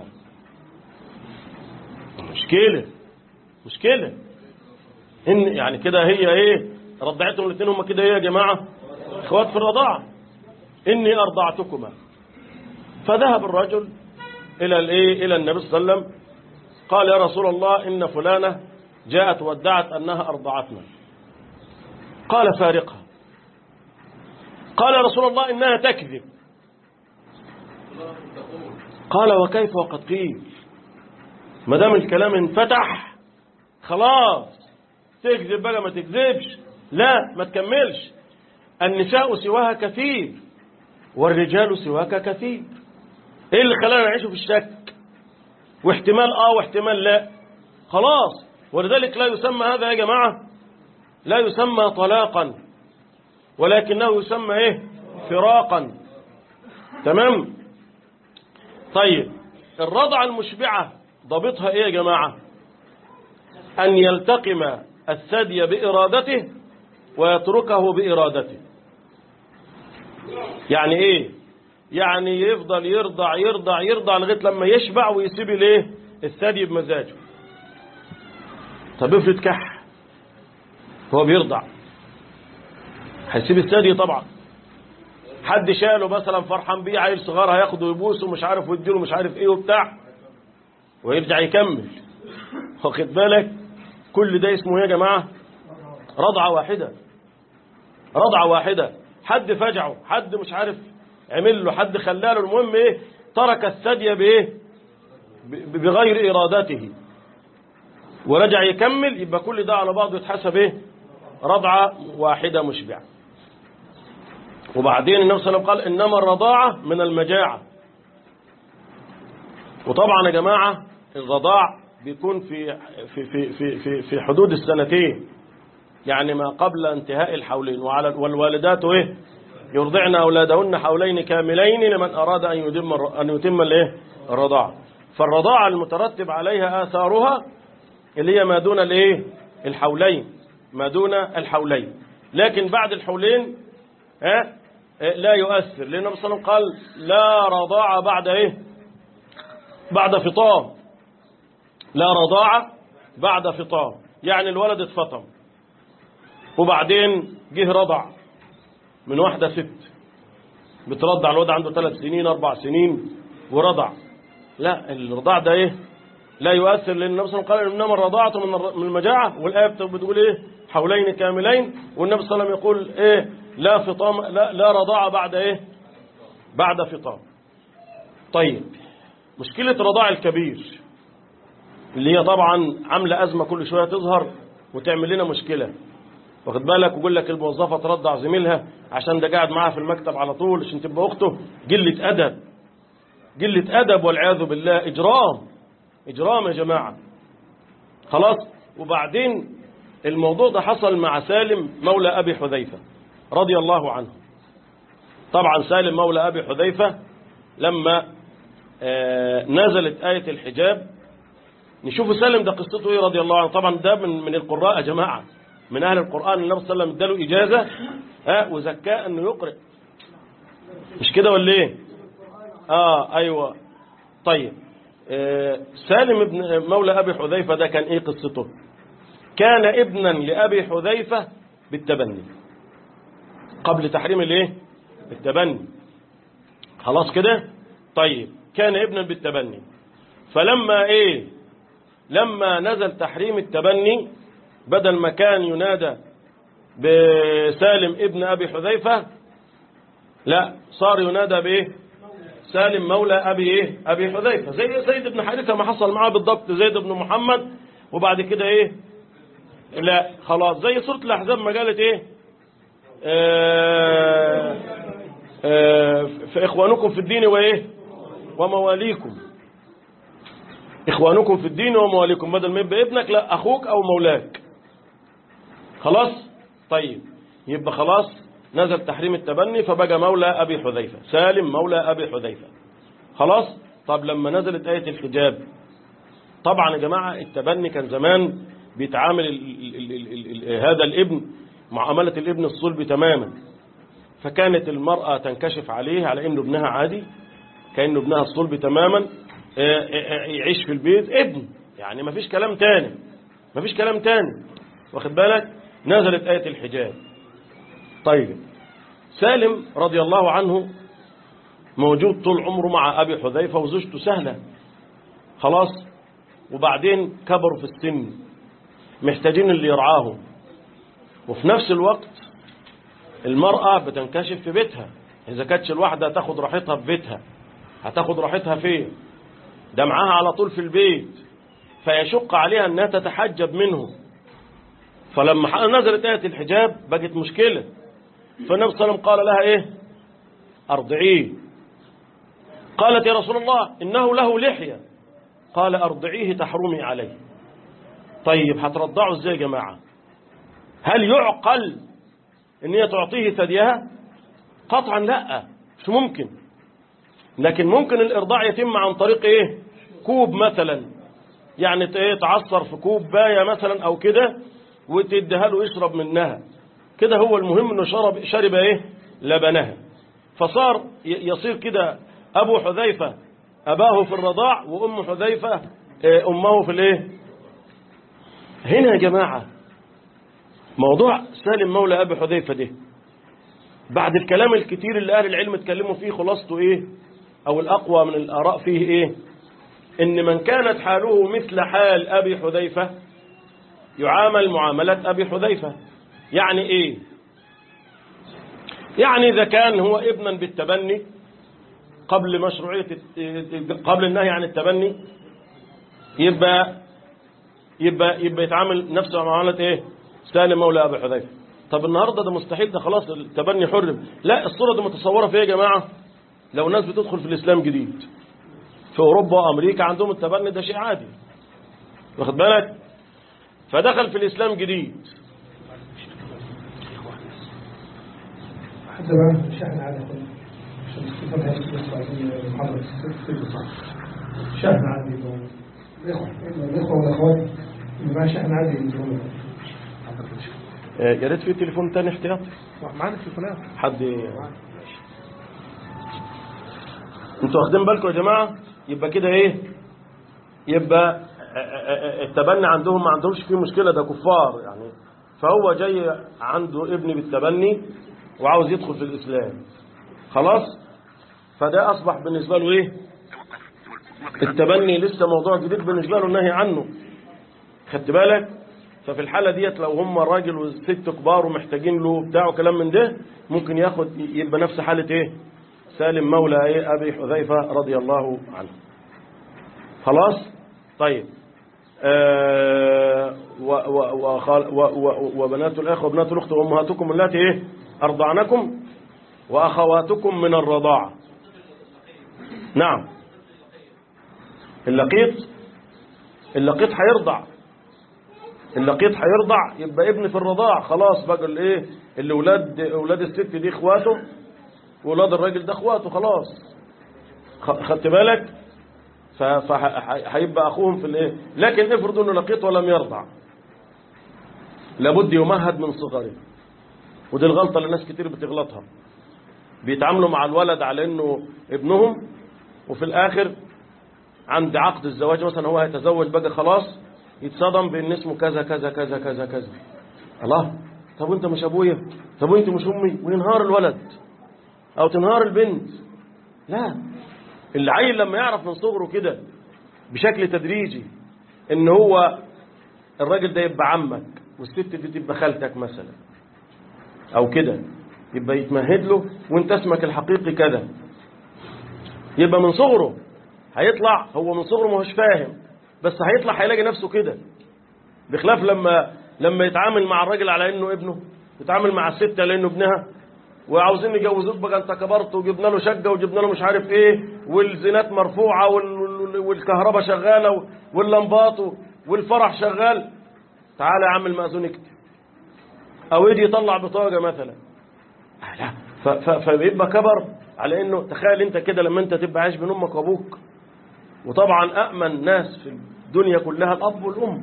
مشكلة مشكلة إن يعني كده هي إيه رضعتهم الاثنين هم كده إيه يا جماعة إخوات في الرضاعة إني أرضعتكما فذهب الرجل إلى الإيه إلى النبي صلى الله عليه وسلم قال يا رسول الله إن فلانة جاءت وادعت أنها أرضعتنا قال فارقها قال يا رسول الله إنها تكذب قال وكيف وقد قيل ما دام الكلام انفتح خلاص تكذب بقى ما تكذبش لا ما تكملش النساء سواها كثير والرجال سواك كثير ايه اللي خلانا نعيش في الشك واحتمال اه واحتمال لا خلاص ولذلك لا يسمى هذا يا جماعة لا يسمى طلاقا ولكنه يسمى ايه فراقا تمام طيب الرضعة المشبعة ضابطها ايه يا جماعة ان يلتقم الثدي بارادته ويتركه بارادته يعني ايه يعني يفضل يرضع يرضع يرضع لغايه لما يشبع ويسيب الايه الثدي بمزاجه طب افرض كح هو بيرضع هيسيب الثدي طبعا حد شاله مثلا فرحان بيه عيل صغير هياخده ويبوسه مش عارف ويديله مش عارف ايه وبتاع ويرجع يكمل واخد بالك كل ده اسمه ايه يا جماعه رضعه واحده رضعه واحده حد فجعه حد مش عارف عمل له حد خلاله المهم ايه ترك الثدي بايه ب- بغير ارادته ورجع يكمل يبقى كل ده على بعضه يتحسب ايه رضعه واحده مشبعه وبعدين النبي صلى الله عليه وسلم قال انما الرضاعه من المجاعه وطبعا يا جماعه الرضاع بيكون في في في في في, في حدود السنتين يعني ما قبل انتهاء الحولين وعلى والوالدات ايه يرضعن اولادهن حولين كاملين لمن اراد ان يتم ان يتم الايه الرضاعه فالرضاعه المترتب عليها اثارها اللي هي ما دون الايه الحولين ما دون الحولين لكن بعد الحولين ها لا يؤثر لان النبي صلى الله عليه وسلم قال لا رضاعه بعد ايه بعد فطام لا رضاعه بعد فطام يعني الولد اتفطم وبعدين جه رضع من واحدة ست بترضع الواد عنده ثلاث سنين أربع سنين ورضع لا الرضاع ده إيه لا يؤثر لأن النبي صلى الله عليه وسلم قال إنما الرضاعة من الر- من المجاعة والآية بت- بتقول إيه حولين كاملين والنبي صلى الله عليه وسلم يقول إيه لا فطام لا, لا رضاعة بعد إيه بعد فطام طيب مشكلة رضاع الكبير اللي هي طبعا عاملة أزمة كل شوية تظهر وتعمل لنا مشكلة واخد بالك ويقول لك الموظفة ترضع زميلها عشان ده قاعد معاها في المكتب على طول عشان تبقى أخته قلة أدب قلة أدب والعياذ بالله إجرام إجرام يا جماعة خلاص وبعدين الموضوع ده حصل مع سالم مولى أبي حذيفة رضي الله عنه طبعا سالم مولى أبي حذيفة لما آه، نزلت آية الحجاب نشوف سالم ده قصته ايه رضي الله عنه طبعا ده من من القراء يا جماعة من أهل القرآن النبي صلى الله عليه وسلم اداله إجازة ها وزكاه أنه يقرأ مش كده ولا ايه اه ايوه طيب آه، سالم ابن مولى أبي حذيفة ده كان ايه قصته كان ابنا لأبي حذيفة بالتبني قبل تحريم الايه التبني خلاص كده طيب كان ابنا بالتبني فلما ايه لما نزل تحريم التبني بدل ما كان ينادى بسالم ابن ابي حذيفه لا صار ينادى بايه سالم مولى ابي ايه ابي حذيفه زي زيد بن حارثه ما حصل معاه بالضبط زيد بن محمد وبعد كده ايه لا خلاص زي سوره الاحزاب ما قالت ايه آه آه فاخوانكم في الدين وايه ومواليكم إخوانكم في الدين ومواليكم بدل ما يبقى ابنك لا أخوك أو مولاك خلاص طيب يبقى خلاص نزل تحريم التبني فبقى مولى أبي حذيفة سالم مولى أبي حذيفة خلاص طب لما نزلت آية الحجاب طبعا يا جماعة التبني كان زمان بيتعامل ال ال ال ال ال هذا الابن معاملة الابن الصلب تماما فكانت المرأة تنكشف عليه على انه ابنها عادي كأنه ابنها الصلب تماما يعيش في البيت ابن يعني ما فيش كلام تاني ما فيش كلام تاني واخد بالك نزلت آية الحجاب طيب سالم رضي الله عنه موجود طول عمره مع أبي حذيفة وزوجته سهلة خلاص وبعدين كبروا في السن محتاجين اللي يرعاهم وفي نفس الوقت المرأة بتنكشف في بيتها إذا كانتش الواحدة تاخد راحتها في بيتها هتاخد راحتها فين ده معاها على طول في البيت فيشق عليها أنها تتحجب منه فلما نزلت آية الحجاب بقت مشكلة فالنبي صلى الله عليه وسلم قال لها إيه أرضعيه قالت يا رسول الله إنه له لحية قال أرضعيه تحرمي عليه طيب هترضعه إزاي يا جماعة هل يعقل إن هي تعطيه ثديها قطعا لا مش ممكن لكن ممكن الإرضاع يتم عن طريق إيه كوب مثلا يعني ايه تعصر في كوب باية مثلا أو كده وتديها له يشرب منها كده هو المهم انه شرب شرب ايه لبنها فصار يصير كده ابو حذيفة اباه في الرضاع وام حذيفة امه في الايه هنا يا جماعة موضوع سالم مولى ابي حذيفة ده بعد الكلام الكتير اللي اهل العلم اتكلموا فيه خلاصته ايه او الاقوى من الاراء فيه ايه ان من كانت حاله مثل حال ابي حذيفة يعامل معاملة ابي حذيفة يعني ايه يعني اذا كان هو ابنا بالتبني قبل مشروعية قبل النهي عن التبني يبقى يبقى يبقى يتعامل نفسه معاملة ايه سالم مولى ابي حذيفة طب النهارده ده مستحيل ده خلاص التبني حرم لا الصورة دي متصورة في ايه يا جماعة لو ناس بتدخل في الاسلام جديد في اوروبا وامريكا عندهم التبني ده شيء عادي واخد بالك فدخل في الاسلام جديد حتى بقى الشحن عادي عشان تستفاد هاي السؤال المحاضرة شحن عادي الإخوة الإخوة والأخوات اللي معاه شحن عادي ينزلون يا ريت في تليفون تاني احتياطي معانا تليفونات حد انتوا واخدين بالكم يا جماعة يبقى كده ايه يبقى التبني عندهم ما عندهمش فيه مشكلة ده كفار يعني فهو جاي عنده ابن بالتبني وعاوز يدخل في الإسلام خلاص فده أصبح بالنسبة له إيه التبني لسه موضوع جديد بالنسبة له النهي عنه خدت بالك ففي الحالة ديت لو هم راجل وست كبار ومحتاجين له بتاع وكلام من ده ممكن ياخد يبقى نفس حالة ايه سالم مولى ايه ابي حذيفة رضي الله عنه خلاص طيب آه و و وخال- و و وبنات الاخ وبنات الاخت وامهاتكم اللاتي ايه ارضعنكم واخواتكم من الرضاعه نعم اللقيط اللقيط هيرضع اللقيط هيرضع يبقى ابن في الرضاع خلاص بقى الايه اللي ولاد اولاد الست دي اخواته واولاد الراجل ده اخواته خلاص خ- خدت بالك فهيبقى اخوهم في الايه لكن افرض انه لقيط ولم يرضع لابد يمهد من صغره ودي الغلطه اللي ناس كتير بتغلطها بيتعاملوا مع الولد على انه ابنهم وفي الاخر عند عقد الزواج مثلا هو هيتزوج بقى خلاص يتصدم بان اسمه كذا كذا كذا كذا كذا الله طب وانت مش ابويا طب وانت مش امي وينهار الولد او تنهار البنت لا العيل لما يعرف من صغره كده بشكل تدريجي ان هو الراجل ده يبقى عمك والست دي تبقى خالتك مثلا او كده يبقى يتمهد له وانت اسمك الحقيقي كذا يبقى من صغره هيطلع هو من صغره ما هوش فاهم بس هيطلع هيلاقي نفسه كده بخلاف لما لما يتعامل مع الراجل على انه ابنه يتعامل مع الست على انه ابنها وعاوزين يجوزوك بقى انت كبرت وجبنا له شقه وجبنا له مش عارف ايه والزينات مرفوعه وال- والكهرباء شغاله واللمبات والفرح شغال تعالى يا عم المأذون اكتب او يجي يطلع بطاقه مثلا آه لا ف- ف- فبيبقى كبر على انه تخيل انت كده لما انت تبقى عايش بين امك وابوك وطبعا أأمن ناس في الدنيا كلها الأب والأم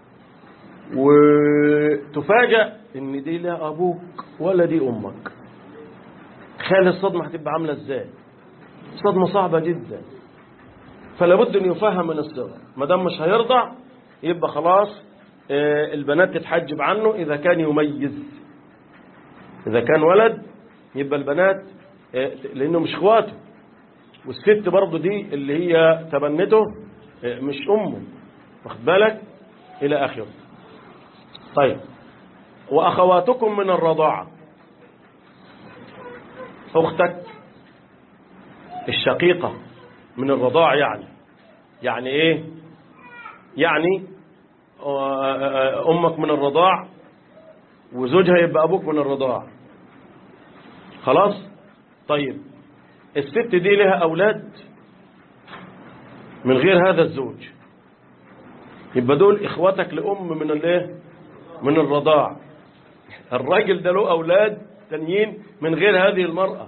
وتفاجأ إن دي لا أبوك ولا دي أمك تخيل الصدمة هتبقى عاملة إزاي صدمة صعبة جدا فلا بد أن يفهم من الصغر ما دام مش هيرضع يبقى خلاص آه، البنات تتحجب عنه إذا كان يميز إذا كان ولد يبقى البنات آه، لأنه مش اخواته والست برضه دي اللي هي تبنته آه، مش أمه واخد بالك إلى آخره طيب وأخواتكم من الرضاعة أختك الشقيقة من الرضاع يعني يعني إيه يعني آه، أمك من الرضاع وزوجها يبقى أبوك من الرضاع خلاص طيب الست دي لها أولاد من غير هذا الزوج يبقى دول إخواتك لأم من الايه من الرضاع الراجل ده له أولاد تانيين من غير هذه المرأة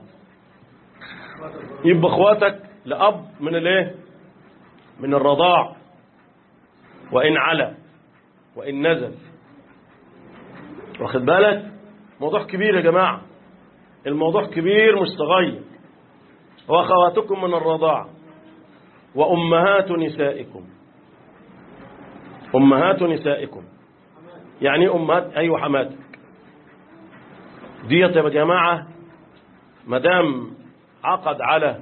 يبقى إخواتك لأب من الايه من الرضاع وإن علا وإن نزل واخد بالك موضوع كبير يا جماعة الموضوع كبير مش صغير وأخواتكم من الرضاعة وأمهات نسائكم أمهات نسائكم يعني أمهات أيوة حماتك ديت يا جماعة مدام عقد على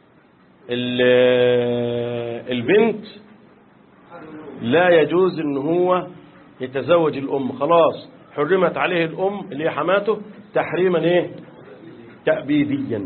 ال- البنت لا يجوز ان هو يتزوج الام خلاص حرمت عليه الام اللي هي حماته تحريما ايه تأبيديا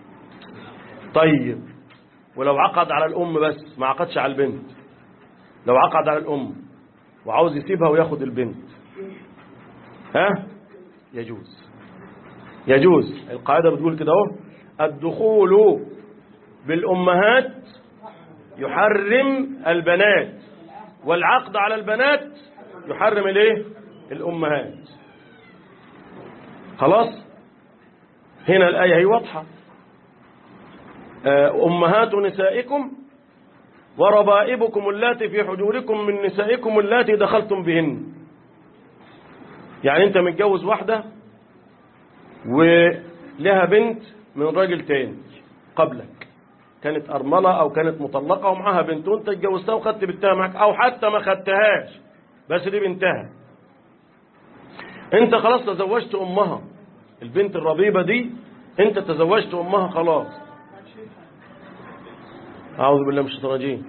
طيب ولو عقد على الام بس ما عقدش على البنت لو عقد على الام وعاوز يسيبها وياخد البنت ها يجوز يجوز القاعدة بتقول كده اهو الدخول بالأمهات يحرم البنات والعقد على البنات يحرم الايه الأمهات خلاص هنا الآية هي واضحة آه، أمهات نسائكم وربائبكم اللاتي في حجوركم من نسائكم اللاتي دخلتم بهن يعني انت متجوز واحدة ولها بنت من راجل تاني قبلك كانت أرملة أو كانت مطلقة ومعاها بنت وانت اتجوزتها وخدت بنتها معك أو حتى ما خدتهاش بس دي بنتها انت خلاص تزوجت أمها البنت الربيبة دي انت تزوجت أمها خلاص أعوذ بالله من الشيطان الرجيم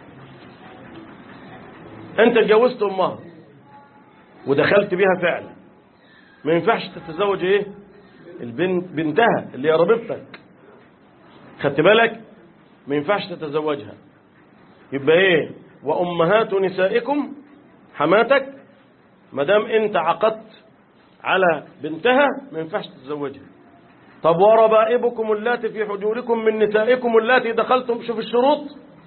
أنت اتجوزت أمها ودخلت بها فعلا ما ينفعش تتزوج إيه البنت بنتها اللي هي ربيبتك خدت بالك ما ينفعش تتزوجها يبقى إيه وأمهات نسائكم حماتك ما دام أنت عقدت على بنتها ما ينفعش تتزوجها طب وربائبكم اللاتي في حجوركم من نسائكم اللاتي دخلتم شوف الشروط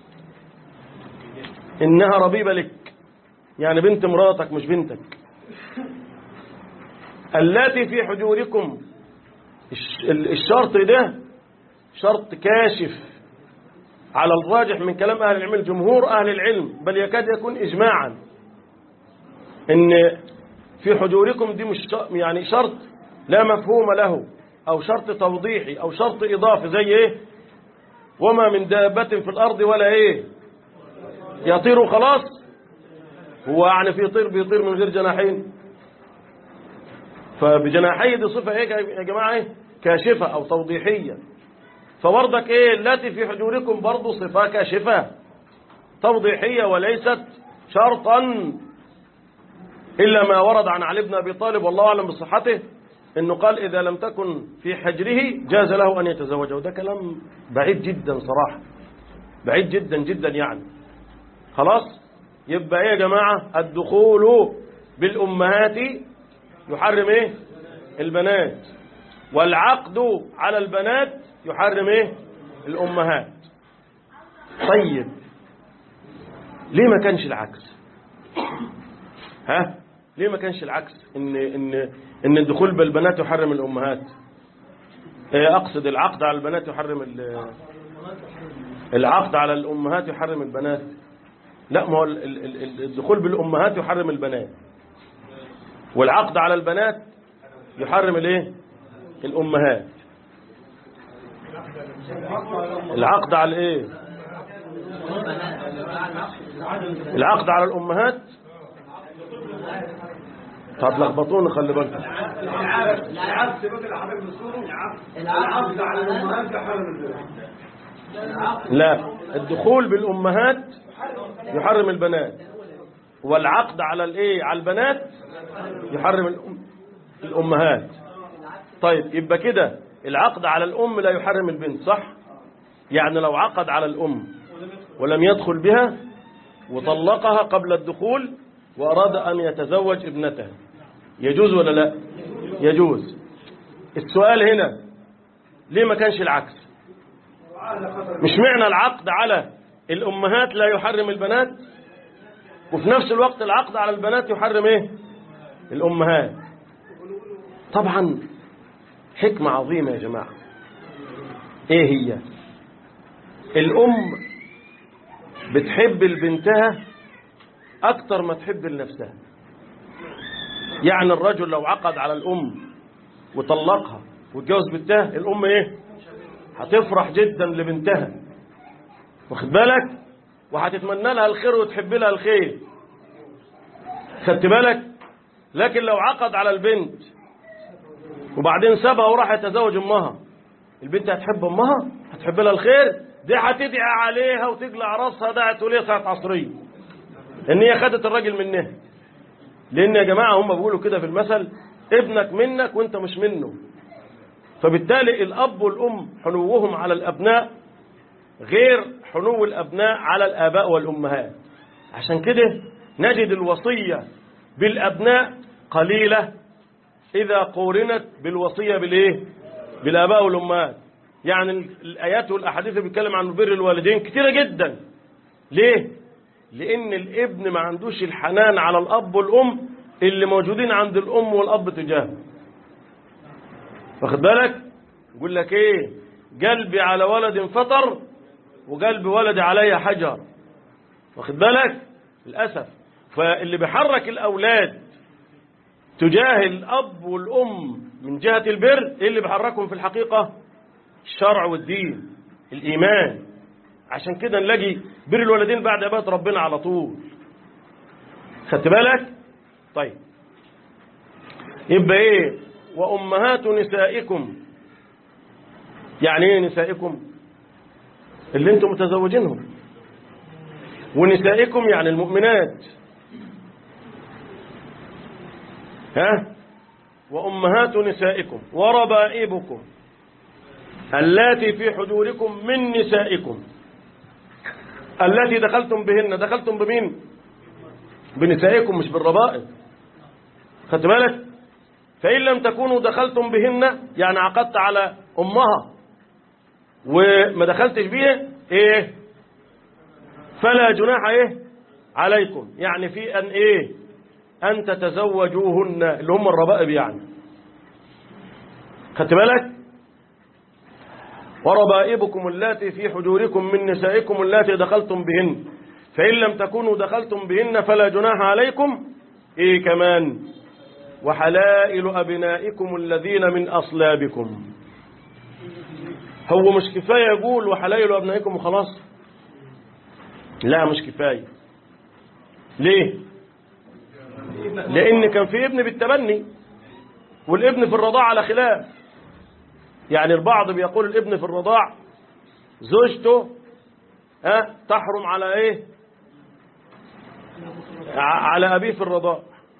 إنها ربيبة لك يعني بنت مراتك مش بنتك اللاتي في حجوركم الش- ال- الشرط ده شرط كاشف على الراجح من كلام أهل العلم جمهور أهل العلم بل يكاد يكون إجماعا إن في حجوركم دي مش ش- يعني شرط لا مفهوم له أو شرط توضيحي أو شرط إضافي زي إيه وما من دابة في الأرض ولا إيه يطير خلاص هو يعني في طير بيطير من غير جناحين فبجناحي دي صفة ايه يا جماعة ايه كاشفة او توضيحية فبرضك ايه التي في حجوركم برضو صفة كاشفة توضيحية وليست شرطا إلا ما ورد عن علي بن أبي طالب والله أعلم بصحته إنه قال إذا لم تكن في حجره جاز له أن يتزوجه وده كلام بعيد جدا صراحة بعيد جدا جدا يعني خلاص يبقى ايه يا جماعة الدخول بالأمهات يحرم ايه البنات والعقد على البنات يحرم ايه الأمهات طيب ليه ما كانش العكس ها ليه ما كانش العكس ان ان ان الدخول بالبنات يحرم الامهات إيه اقصد العقد على البنات يحرم ال- العقد على الامهات يحرم البنات لا ما هو ال- ال- ال- الدخول بالامهات يحرم البنات والعقد على البنات يحرم الايه الامهات العقد على الايه العقد على الامهات طب لخبطوني خلي بالكم العكس بقى اللي حضرتك بتصوره العكس على الامهات يحرم البنات لا الدخول بالامهات يحرم البنات والعقد على الايه على البنات يحرم الأم الامهات طيب يبقى كده العقد على الام لا يحرم البنت صح يعني لو عقد على الام ولم يدخل بها وطلقها قبل الدخول واراد ان يتزوج ابنته يجوز ولا لا يجوز السؤال هنا ليه ما كانش العكس مش معنى العقد على الأمهات لا يحرم البنات وفي نفس الوقت العقد على البنات يحرم ايه الأمهات طبعا حكمة عظيمة يا جماعة ايه هي الأم بتحب لبنتها أكتر ما تحب لنفسها يعني الرجل لو عقد على الأم وطلقها واتجوز بنتها الأم ايه هتفرح جدا لبنتها واخد بالك وهتتمنى لها الخير وتحب لها الخير خدت بالك لكن لو عقد على البنت وبعدين سابها وراح يتزوج امها البنت هتحب امها هتحب لها الخير دي هتدعي عليها وتقلع راسها دعت تقول لها ساعه عصريه ان هي خدت الراجل منها لان يا جماعه هم بيقولوا كده في المثل ابنك منك وانت مش منه فبالتالي الأب والأم حنوهم على الأبناء غير حنو الأبناء على الآباء والأمهات عشان كده نجد الوصية بالأبناء قليلة إذا قورنت بالوصية بالإيه؟ بالآباء والأمهات يعني الآيات والأحاديث اللي بيتكلم عن بر الوالدين كتيرة جدا ليه؟ لأن الابن ما عندوش الحنان على الأب والأم اللي موجودين عند الأم والأب تجاهه واخد بالك يقول لك ايه قلبي على ولد فطر وقلب ولدي علي حجر واخد بالك للاسف فاللي بيحرك الاولاد تجاه الاب والام من جهه البر ايه اللي بيحركهم في الحقيقه الشرع والدين الايمان عشان كده نلاقي بر الوالدين بعد عباده ربنا على طول خدت بالك طيب يبقى ايه وأمهات نسائكم يعني ايه نسائكم اللي انتم متزوجينهم ونسائكم يعني المؤمنات ها وأمهات نسائكم وربائبكم اللاتي في حجوركم من نسائكم التي دخلتم بهن دخلتم بمين بنسائكم مش بالربائب خدت بالك فإن لم تكونوا دخلتم بهن يعني عقدت على أمها وما دخلتش بيها إيه فلا جناح إيه عليكم يعني في أن إيه أن تتزوجوهن اللي هم الربائب يعني خدت بالك وربائبكم اللاتي في حجوركم من نسائكم اللاتي دخلتم بهن فإن لم تكونوا دخلتم بهن فلا جناح عليكم إيه كمان وحلائل أبنائكم الذين من أصلابكم هو مش كفاية يقول وحلائل أبنائكم وخلاص لا مش كفاية ليه لأن كان في ابن بالتبني والابن في الرضاعة على خلاف يعني البعض بيقول الابن في الرضاع زوجته ها تحرم على ايه ع- على ابيه في الرضاع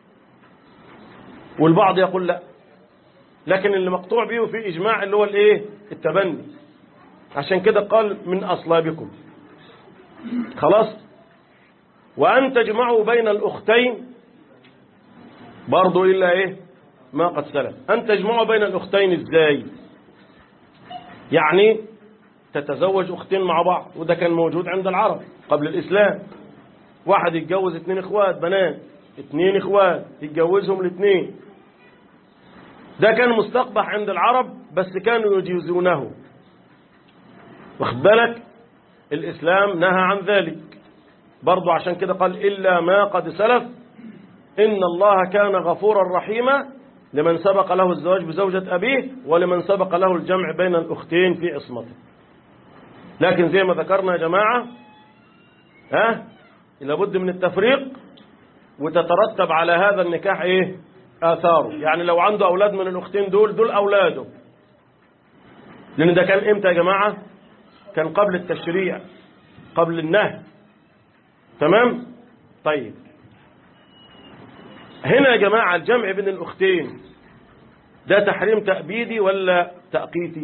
والبعض يقول لا لكن اللي مقطوع به في اجماع اللي هو الايه التبني عشان كده قال من اصلابكم خلاص وان تجمعوا بين الاختين برضو الا ايه ما قد سلف ان تجمعوا بين الاختين ازاي يعني تتزوج اختين مع بعض وده كان موجود عند العرب قبل الاسلام واحد يتجوز اتنين اخوات بنات اتنين اخوات يتجوزهم الاثنين ده كان مستقبح عند العرب بس كانوا يجيزونه واخد بالك الاسلام نهى عن ذلك برضو عشان كده قال الا ما قد سلف ان الله كان غفورا رحيما لمن سبق له الزواج بزوجة أبيه ولمن سبق له الجمع بين الأختين في عصمته لكن زي ما ذكرنا يا جماعة ها لابد من التفريق وتترتب على هذا النكاح ايه آثاره يعني لو عنده أولاد من الأختين دول دول أولاده لأن ده كان إمتى يا جماعة كان قبل التشريع قبل النهي تمام طيب هنا يا جماعة الجمع بين الأختين ده تحريم تأبيدي ولا تأقيتي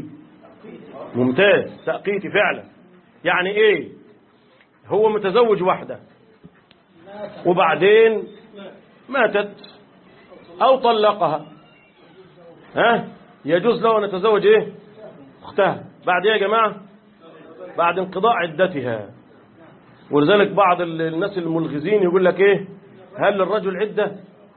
ممتاز تأقيتي فعلا يعني ايه هو متزوج واحدة وبعدين ماتت أو طلقها ها يجوز له أن يتزوج ايه أختها بعد ايه يا جماعة بعد انقضاء عدتها ولذلك بعض الناس الملغزين يقول لك ايه هل للرجل عدة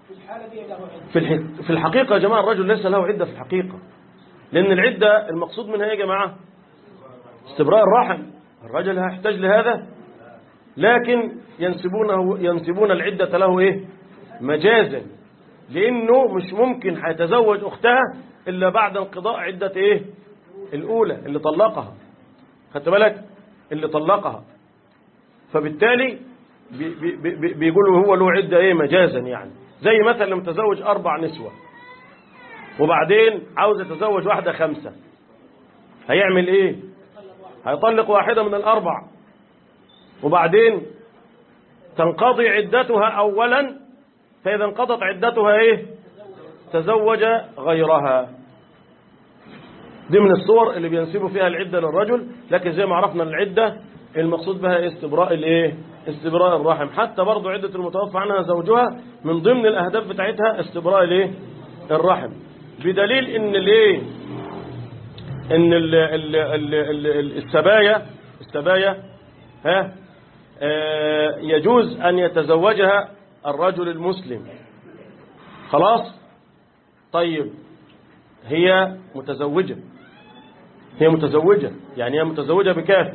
في الح- في الحقيقة يا جماعة الرجل ليس له عدة في الحقيقة لأن العدة المقصود منها إيه يا جماعة استبراء الرحم الرجل هيحتاج لهذا لكن ينسبونه ينسبون العدة له إيه مجازا لأنه مش ممكن هيتزوج أختها إلا بعد انقضاء عدة إيه الأولى اللي طلقها خدت بالك اللي طلقها فبالتالي بي بي بي بيقولوا هو له عدة إيه مجازا يعني زي مثلا لما تزوج أربع نسوة وبعدين عاوز يتزوج واحدة خمسة هيعمل إيه هيطلق واحدة من الأربع وبعدين تنقضي عدتها أولا فإذا انقضت عدتها إيه تزوج غيرها دي من الصور اللي بينسبوا فيها العدة للرجل لكن زي ما عرفنا العدة المقصود بها استبراء الايه استبراء الرحم حتى برضو عدة المتوفى عنها زوجها من ضمن الأهداف بتاعتها استبراء الايه الرحم بدليل ان الايه ان ال ال ال ال السبايا السبايا ها آه، يجوز أن يتزوجها الرجل المسلم خلاص طيب هي متزوجة هي متزوجة يعني هي متزوجة بكافر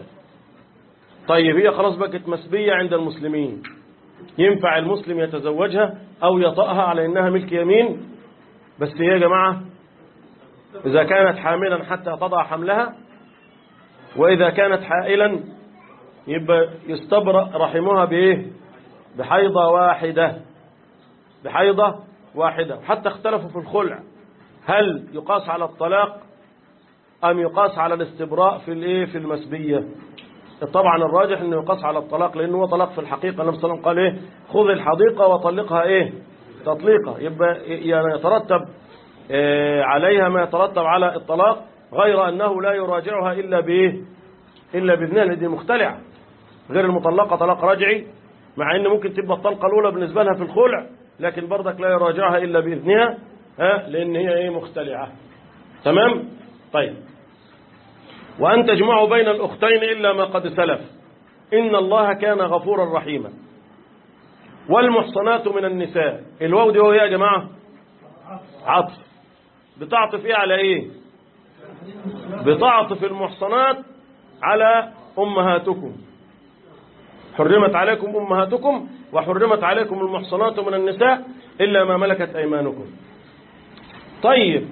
طيب هي خلاص بقت مسبية عند المسلمين ينفع المسلم يتزوجها أو يطأها على إنها ملك يمين بس هي يا جماعة إذا كانت حاملا حتى تضع حملها وإذا كانت حائلا يبقى يستبرأ رحمها بإيه بحيضة واحدة بحيضة واحدة حتى اختلفوا في الخلع هل يقاس على الطلاق أم يقاس على الاستبراء في الإيه في المسبية طبعا الراجح انه يقاس على الطلاق لانه هو طلاق في الحقيقه النبي صلى الله عليه وسلم قال ايه خذ الحديقه وطلقها ايه تطليقه يبقى يعني يترتب آه، عليها ما يترتب على الطلاق غير انه لا يراجعها الا بايه الا باذنها لان دي مختلعه غير المطلقه طلاق رجعي مع ان ممكن تبقى الطلقه الاولى بالنسبه لها في الخلع لكن برضك لا يراجعها الا باذنها ها لان هي ايه مختلعه تمام طيب وأن تجمعوا بين الأختين إلا ما قد سلف إن الله كان غفورا رحيما والمحصنات من النساء الواو دي هو إيه يا جماعة عطف بتعطف إيه على إيه بتعطف المحصنات على أمهاتكم حرمت عليكم أمهاتكم وحرمت عليكم المحصنات من النساء إلا ما ملكت أيمانكم طيب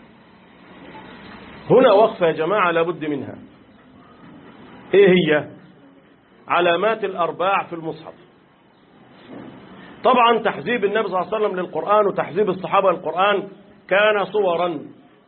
هنا وقفة يا جماعة لابد منها ايه هي علامات الارباع في المصحف طبعا تحذيب النبي صلى الله عليه وسلم للقرآن وتحذيب الصحابة للقرآن كان صورا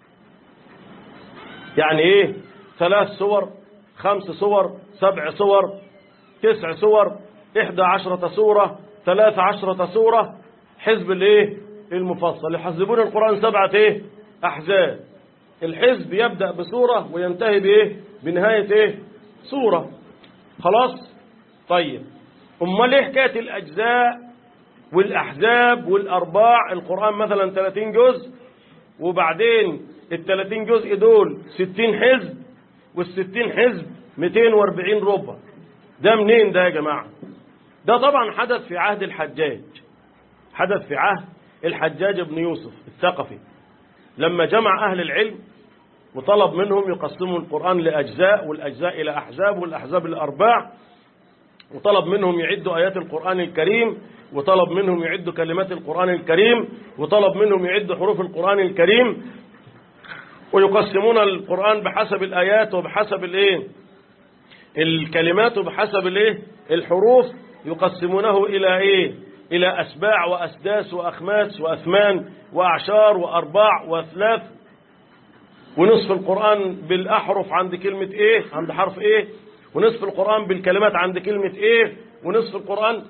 يعني ايه ثلاث صور خمس صور سبع صور تسع صور احدى عشرة سورة ثلاث عشرة سورة حزب الايه المفصل يحذبون القرآن سبعة ايه احزاب الحزب يبدأ بسورة وينتهي بإيه بنهاية إيه سورة خلاص طيب أمال إيه حكاية الأجزاء والأحزاب والأرباع القرآن مثلا 30 جزء وبعدين ال 30 جزء دول 60 حزب وال 60 حزب 240 ربع ده منين ده يا جماعة ده طبعا حدث في عهد الحجاج حدث في عهد الحجاج بن يوسف الثقفي لما جمع أهل العلم وطلب منهم يقسموا القرآن لأجزاء والأجزاء إلى أحزاب والأحزاب إلى أرباع وطلب منهم يعدوا آيات القرآن الكريم وطلب منهم يعدوا كلمات القرآن الكريم وطلب منهم يعدوا حروف القرآن الكريم ويقسمون القرآن بحسب الآيات وبحسب الإيه الكلمات وبحسب الإيه الحروف يقسمونه إلى إيه إلى أسباع وأسداس وأخماس وأثمان وأعشار وأرباع وأثلاث ونصف القرآن بالأحرف عند كلمة إيه عند حرف إيه ونصف القرآن بالكلمات عند كلمة إيه ونصف القرآن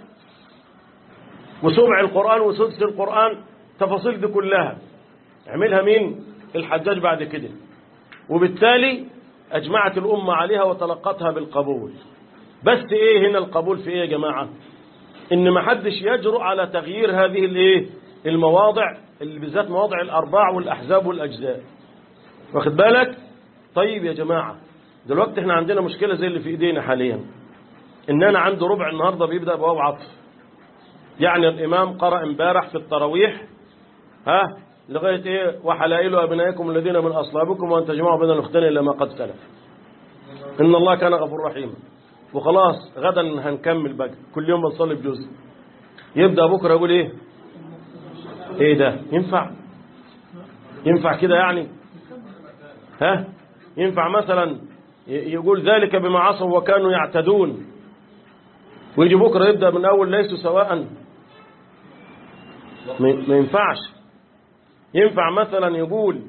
وسبع القرآن وسدس القرآن تفاصيل دي كلها عملها مين الحجاج بعد كده وبالتالي أجمعت الأمة عليها وتلقتها بالقبول بس إيه هنا القبول في إيه يا جماعة إن ما حدش يجرؤ على تغيير هذه الإيه المواضع اللي بالذات مواضع الأرباع والأحزاب والأجزاء واخد بالك طيب يا جماعة دلوقتي احنا عندنا مشكلة زي اللي في ايدينا حاليا ان انا عنده ربع النهاردة بيبدأ بواو عطف يعني الامام قرأ امبارح في التراويح ها لغاية ايه وحلائل ابنائكم الذين من اصلابكم وان تجمعوا بين الاختين الا ما قد سلف ان الله كان غفور رحيما وخلاص غدا هنكمل بقى كل يوم بنصلي بجزء يبدأ بكرة يقول ايه ايه ده ينفع ينفع كده يعني ها ينفع مثلا يقول ذلك بما عصوا وكانوا يعتدون ويجي بكرة يبدأ من أول ليسوا سواء ما ينفعش ينفع مثلا يقول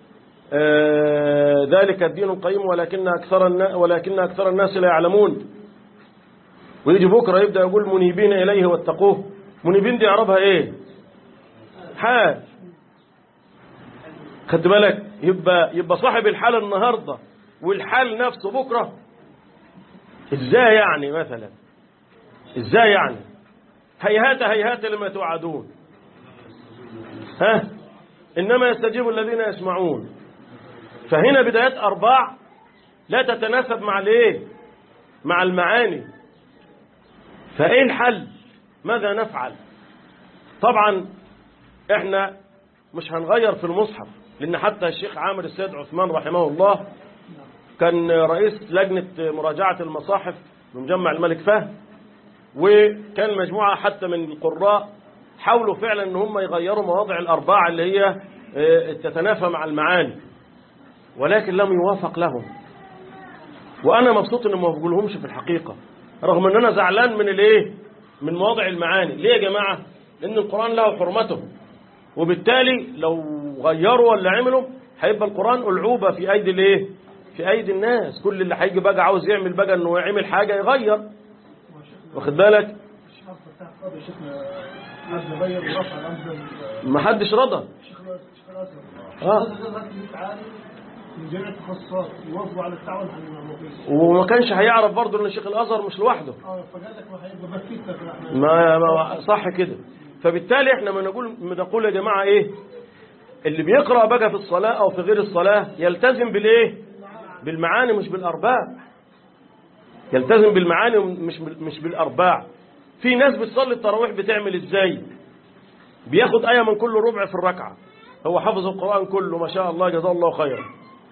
آه ذلك الدين القيم ولكن أكثر الناس ولكن أكثر الناس لا يعلمون ويجي بكرة يبدأ يقول منيبين إليه واتقوه منيبين دي يعرفها إيه حال خدت بالك يبقى يبقى صاحب الحال النهارده والحال نفسه بكره ازاي يعني مثلا ازاي يعني هيهات هيهات لما توعدون ها انما يستجيب الذين يسمعون فهنا بدايات ارباع لا تتناسب مع الايه مع المعاني فايه الحل ماذا نفعل طبعا احنا مش هنغير في المصحف لأن حتى الشيخ عامر السيد عثمان رحمه الله كان رئيس لجنة مراجعة المصاحف بمجمع الملك فهد وكان مجموعة حتى من القراء حاولوا فعلا ان هم يغيروا مواضع الأرباع اللي هي تتنافى مع المعاني ولكن لم يوافق لهم وأنا مبسوط ان ما بقولهمش في الحقيقة رغم ان أنا زعلان من الايه من مواضع المعاني ليه يا جماعة لأن القرآن له حرمته وبالتالي لو غيروا ولا عملوا هيبقى القرآن ألعوبة في أيدي الايه في ايدي الناس كل اللي هيجي بقى عاوز يعمل بقى انه يعمل حاجه يغير واخد بالك الشيخ بتاع القاضي شيخنا عز غير ورفع الامر ما حدش رضى الشيخ الشيخ الازهر آه. الازهر دلوقتي متعالي من جميع التخصصات يوافقوا على التعاون مع الموقف وما كانش هيعرف برضه ان شيخ الازهر مش لوحده اه فقال لك ما هيبقى بس فتنه احنا ما, ما صح كده فبالتالي احنا ما نقول بنقول يا جماعه ايه اللي بيقرا بقى في الصلاه او في غير الصلاه يلتزم بالايه بالمعاني مش بالارباع يلتزم بالمعاني مش بال- مش بالارباع في ناس بتصلي التراويح بتعمل ازاي بياخد ايه من كل ربع في الركعه هو حافظ القران كله ما شاء الله جزاه الله خيرا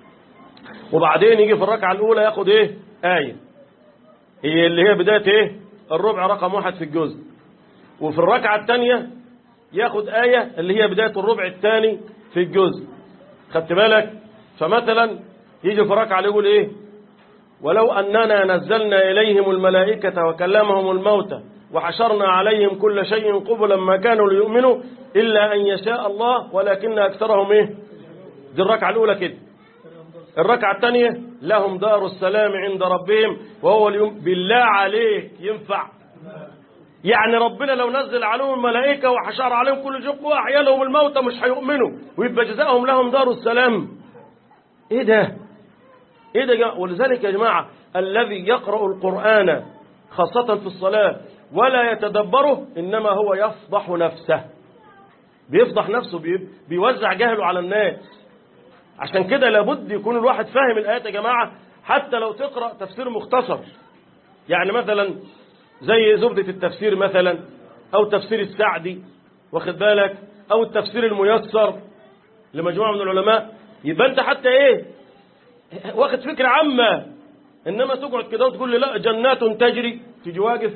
وبعدين يجي في الركعه الاولى ياخد ايه ايه هي اللي هي بدايه ايه الربع رقم واحد في الجزء وفي الركعة الثانية ياخد آية اللي هي بداية الربع الثاني في الجزء خدت بالك فمثلا يجي في ركعة يقول ايه ولو أننا نزلنا إليهم الملائكة وكلمهم الموتى وحشرنا عليهم كل شيء قبلا ما كانوا ليؤمنوا إلا أن يشاء الله ولكن أكثرهم إيه دي الركعة الأولى كده الركعة الثانية لهم دار السلام عند ربهم وهو اليوم بالله عليك ينفع يعني ربنا لو نزل عليهم الملائكة وحشر عليهم كل شق وأحيا لهم الموتى مش هيؤمنوا ويبقى جزاؤهم لهم دار السلام ايه ده ايه ده يا جماعة؟ ولذلك يا جماعة الذي يقرأ القرآن خاصة في الصلاة ولا يتدبره إنما هو يفضح نفسه بيفضح نفسه بي- بيوزع جهله على الناس عشان كده لابد يكون الواحد فاهم الآيات يا جماعة حتى لو تقرأ تفسير مختصر يعني مثلا زي زبدة التفسير مثلا أو تفسير السعدي واخد بالك أو التفسير الميسر لمجموعة من العلماء يبقى أنت حتى إيه واخد فكرة عامة إنما تقعد كده وتقول لي لا جنات تجري تيجي واقف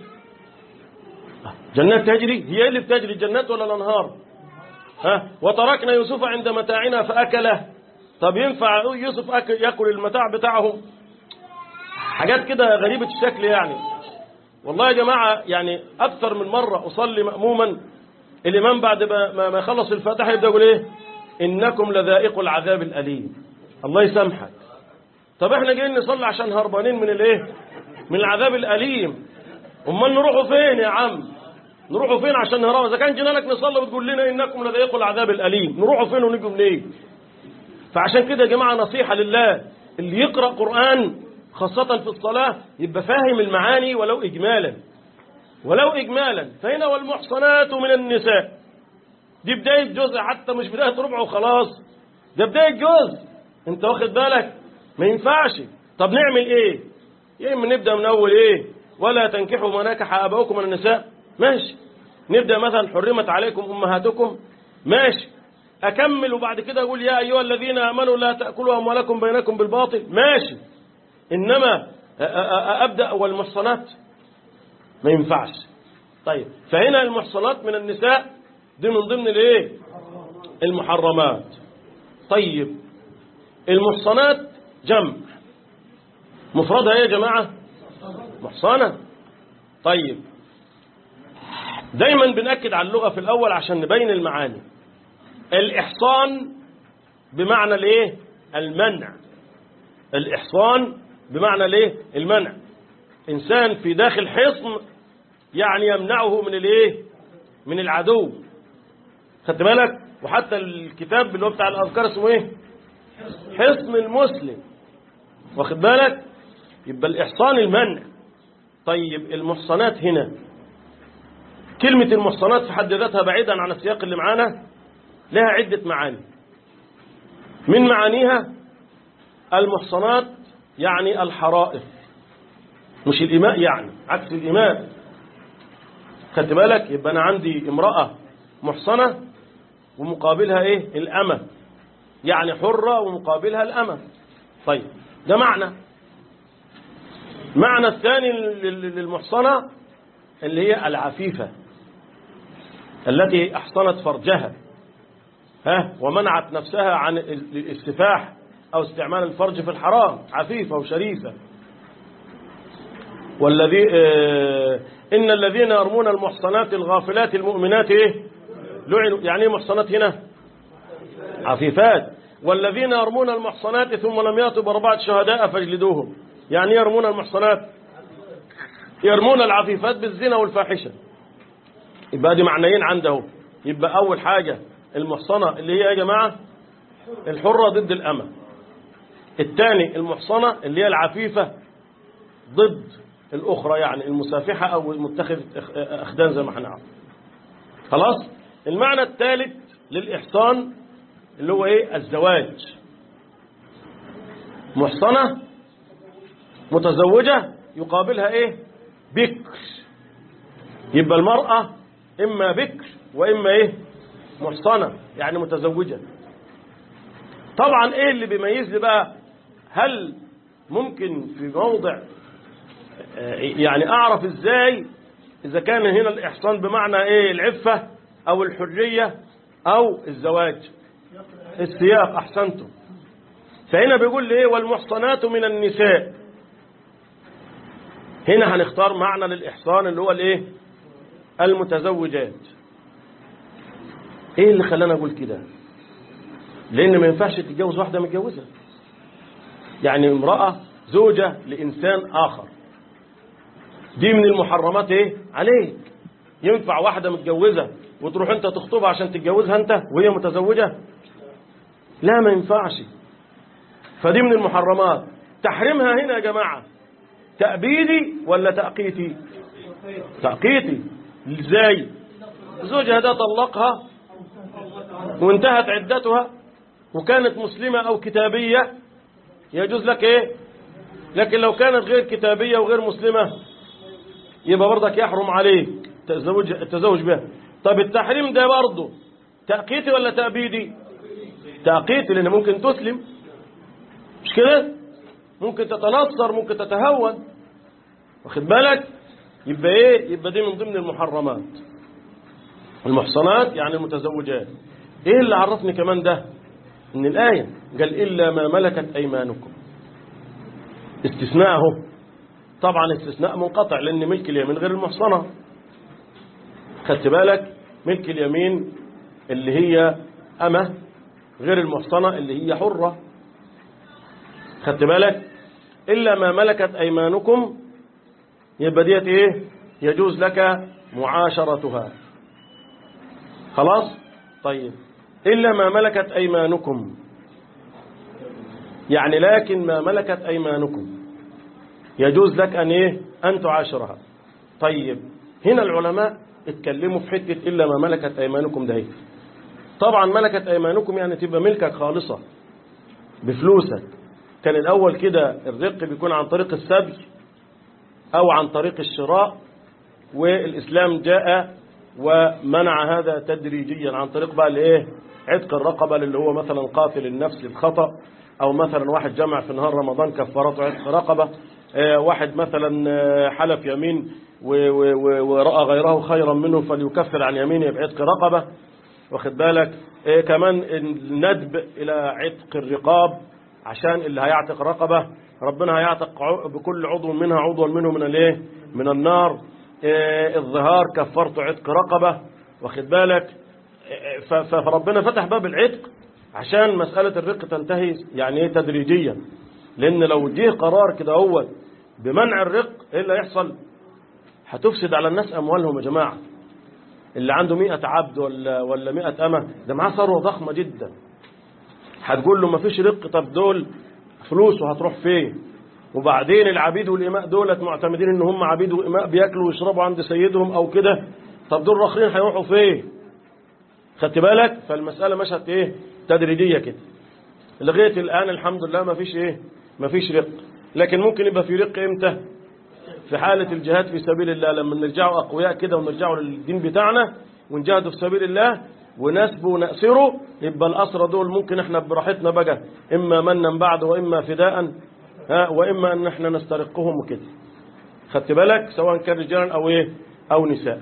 جنات تجري هي إيه اللي بتجري الجنات ولا الأنهار ها وتركنا يوسف عند متاعنا فأكله طب ينفع يوسف أكل يأكل المتاع بتاعهم حاجات كده غريبة الشكل يعني والله يا جماعة يعني أكثر من مرة أصلي مأموما الإمام بعد ما ما- ما يخلص الفاتحة يبدأ يقول إيه إنكم لذائق العذاب الأليم الله يسامحك طب إحنا جايين نصلي عشان هربانين من الإيه من العذاب الأليم أمال نروحوا فين يا عم نروحوا فين عشان نهرب إذا كان جينا لك نصلي وتقول لنا إنكم لذائق العذاب الأليم نروحوا فين ونيجوا منين فعشان كده يا جماعة نصيحة لله اللي يقرأ قرآن خاصة في الصلاة يبقى فاهم المعاني ولو إجمالا ولو إجمالا فهنا والمحصنات من النساء دي بداية جزء حتى مش بداية ربع وخلاص ده بداية جزء انت واخد بالك ما ينفعش طب نعمل ايه يا اما نبدأ من اول ايه ولا تنكحوا ما نكح اباؤكم من النساء ماشي نبدأ مثلا حرمت عليكم امهاتكم ماشي اكمل وبعد كده اقول يا ايها الذين امنوا لا تاكلوا اموالكم بينكم بالباطل ماشي انما أ- أ- أ- ابدا والمحصنات ما ينفعش طيب فهنا المحصنات من النساء دي من ضمن الايه المحرمات طيب المحصنات جمع مفردها ايه يا جماعه محصنه طيب دايما بنأكد على اللغة في الأول عشان نبين المعاني الإحصان بمعنى الايه المنع الإحصان بمعنى الايه المنع إنسان في داخل حصن يعني يمنعه من الايه من العدو خدت بالك وحتى الكتاب اللي هو بتاع الأذكار اسمه ايه حصن المسلم واخد بالك يبقى الإحصان المنع طيب المحصنات هنا كلمة المحصنات في حد ذاتها بعيدا عن السياق اللي معانا لها عدة معاني من معانيها المحصنات يعني الحرائر مش الإماء يعني عكس الإماء خدت بالك يبقى أنا عندي امرأة محصنة ومقابلها إيه الأمة يعني حرة ومقابلها الأمة طيب ده معنى معنى الثاني لل- للمحصنة اللي هي العفيفة التي أحصنت فرجها ها ومنعت نفسها عن ال- السفاح أو استعمال الفرج في الحرام عفيفة وشريفة والذي آه، إن الذين يرمون المحصنات الغافلات المؤمنات إيه لعنوا يعني إيه محصنات هنا عفيفات والذين يرمون المحصنات ثم لم يأتوا بأربعة شهداء فاجلدوهم يعني إيه يرمون المحصنات يرمون العفيفات بالزنا والفاحشة يبقى دي معنيين عنده يبقى أول حاجة المحصنة اللي هي يا جماعة الحرة ضد الأمة الثاني المحصنة اللي هي العفيفة ضد الأخرى يعني المسافحة أو المتخذ أخدان زي ما هنعرف خلاص المعنى الثالث للإحصان اللي هو إيه الزواج محصنة متزوجة يقابلها إيه بكر يبقى المرأة إما بكر وإما إيه محصنة يعني متزوجة طبعا إيه اللي بيميز لي بقى هل ممكن في موضع يعني أعرف إزاي إذا كان هنا الإحصان بمعنى إيه العفة أو الحرية أو الزواج السياق أحسنتم فهنا بيقول لي إيه والمحصنات من النساء هنا هنختار معنى للإحصان اللي هو الإيه المتزوجات إيه اللي خلانا أقول كده لأن ما ينفعش تتجوز واحدة متجوزة يعني امرأة زوجة لإنسان آخر دي من المحرمات إيه عليك ينفع واحدة متجوزة وتروح أنت تخطبها عشان تتجوزها أنت وهي متزوجة لا ما ينفعش فدي من المحرمات تحريمها هنا يا جماعة تأبيدي ولا تأقيتي تأقيتي ازاي زوجها ده طلقها وانتهت عدتها وكانت مسلمة أو كتابية يجوز لك إيه لكن لو كانت غير كتابية وغير مسلمة يبقى برضك يحرم عليك التزوج, التزوج بها طب التحريم ده برضه تأقيتي ولا تأبيدي تأقيتي لأن ممكن تسلم مش كده ممكن تتنصر ممكن تتهون واخد بالك يبقى ايه يبقى دي من ضمن المحرمات المحصنات يعني المتزوجات ايه اللي عرفني كمان ده ان الآية قال إلا ما ملكت أيمانكم استثناءه طبعا استثناء منقطع لأن ملك اليمين غير المحصنة خدت بالك ملك اليمين اللي هي أمة غير المحصنة اللي هي حرة خدت بالك إلا ما ملكت أيمانكم يبقى ديت إيه يجوز لك معاشرتها خلاص طيب إلا ما ملكت أيمانكم يعني لكن ما ملكت أيمانكم يجوز لك أن إيه أن تعاشرها طيب هنا العلماء اتكلموا في حتة إلا ما ملكت أيمانكم ده طبعا ملكت أيمانكم يعني تبقى ملكك خالصة بفلوسك كان الأول كده الرق بيكون عن طريق السبي أو عن طريق الشراء والإسلام جاء ومنع هذا تدريجيا عن طريق بقى الايه عتق الرقبة اللي هو مثلا قاتل النفس للخطأ أو مثلا واحد جمع في نهار رمضان كفارته عتق رقبة آه واحد مثلا آه حلف يمين ورأى غيره خيرا منه فليكفر عن يمينه بعتق رقبة واخد بالك آه كمان الندب إلى عتق الرقاب عشان اللي هيعتق رقبة ربنا هيعتق بكل عضو منها عضوا منه من الايه من النار الظهار كفرت عتق رقبة واخد بالك فربنا فتح باب العتق عشان مسألة الرق تنتهي يعني ايه تدريجيا لأن لو جه قرار كده هو بمنع الرق ايه اللي هيحصل هتفسد على الناس أموالهم يا جماعة اللي عنده مئة عبد ولا ولا مئة أمة ده معاه ثروة ضخمة جدا هتقول له ما فيش رق طب دول فلوسه هتروح فين وبعدين العبيد والإماء دولت معتمدين ان هم عبيد وإماء بياكلوا ويشربوا عند سيدهم او كده طب دول راخرين هيروحوا فين خدت بالك فالمسألة مشت ايه تدريجية كده لغاية الآن الحمد لله ما فيش ايه ما فيش رق لكن ممكن يبقى في رق امتى في حالة الجهاد في سبيل الله لما نرجعوا أقوياء كده ونرجعوا للدين بتاعنا ونجاهدوا في سبيل الله ونسبوا ونأسروا يبقى الأسرى دول ممكن احنا براحتنا بقى إما منا بعد وإما فداء ها وإما أن احنا نسترقهم وكده خدت بالك سواء كان رجالا أو إيه أو نساء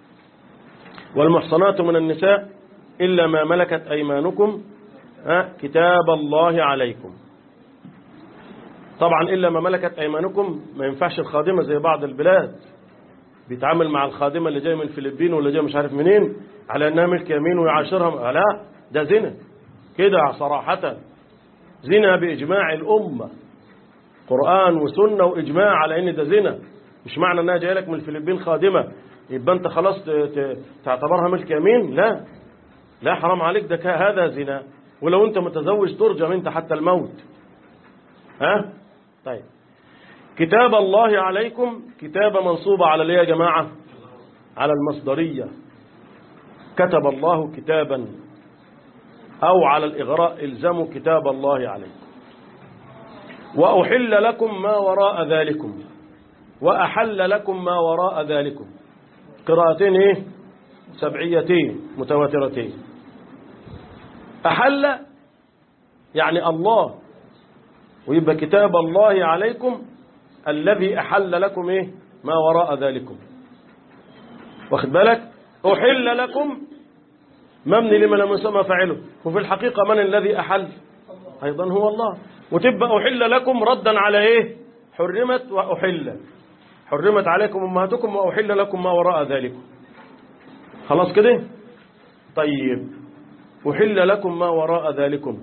والمحصنات من النساء إلا ما ملكت أيمانكم ها كتاب الله عليكم طبعا إلا ما ملكت أيمانكم ما ينفعش الخادمة زي بعض البلاد بيتعامل مع الخادمة اللي جاي من الفلبين ولا جاي مش عارف منين على أنها ملك يمين ويعاشرها لا ده زنا كده صراحة زنا بإجماع الأمة قرآن وسنة وإجماع على إن ده زنا مش معنى إنها جاية لك من الفلبين خادمة يبقى أنت خلاص ت- ت- تعتبرها ملك يمين لا لا حرام عليك ده ك- هذا زنا ولو أنت متزوج ترجم أنت حتى الموت ها طيب كتاب الله عليكم كتابة منصوبة على ليه يا جماعة على المصدرية كتب الله كتابا أو على الإغراء إلزموا كتاب الله عليكم وأحل لكم ما وراء ذلكم وأحل لكم ما وراء ذلكم قراءتين إيه سبعيتين متواترتين أحل يعني الله ويبقى كتاب الله عليكم الذي أحل لكم إيه ما وراء ذلكم واخد بالك أحل لكم مبني لمن لم يسمى فاعله وفي الحقيقة من الذي أحل أيضا هو الله وتبقى أحل لكم ردا على إيه حرمت وأحل حرمت عليكم أمهاتكم وأحل لكم ما وراء ذلك خلاص كده طيب أحل لكم ما وراء ذلكم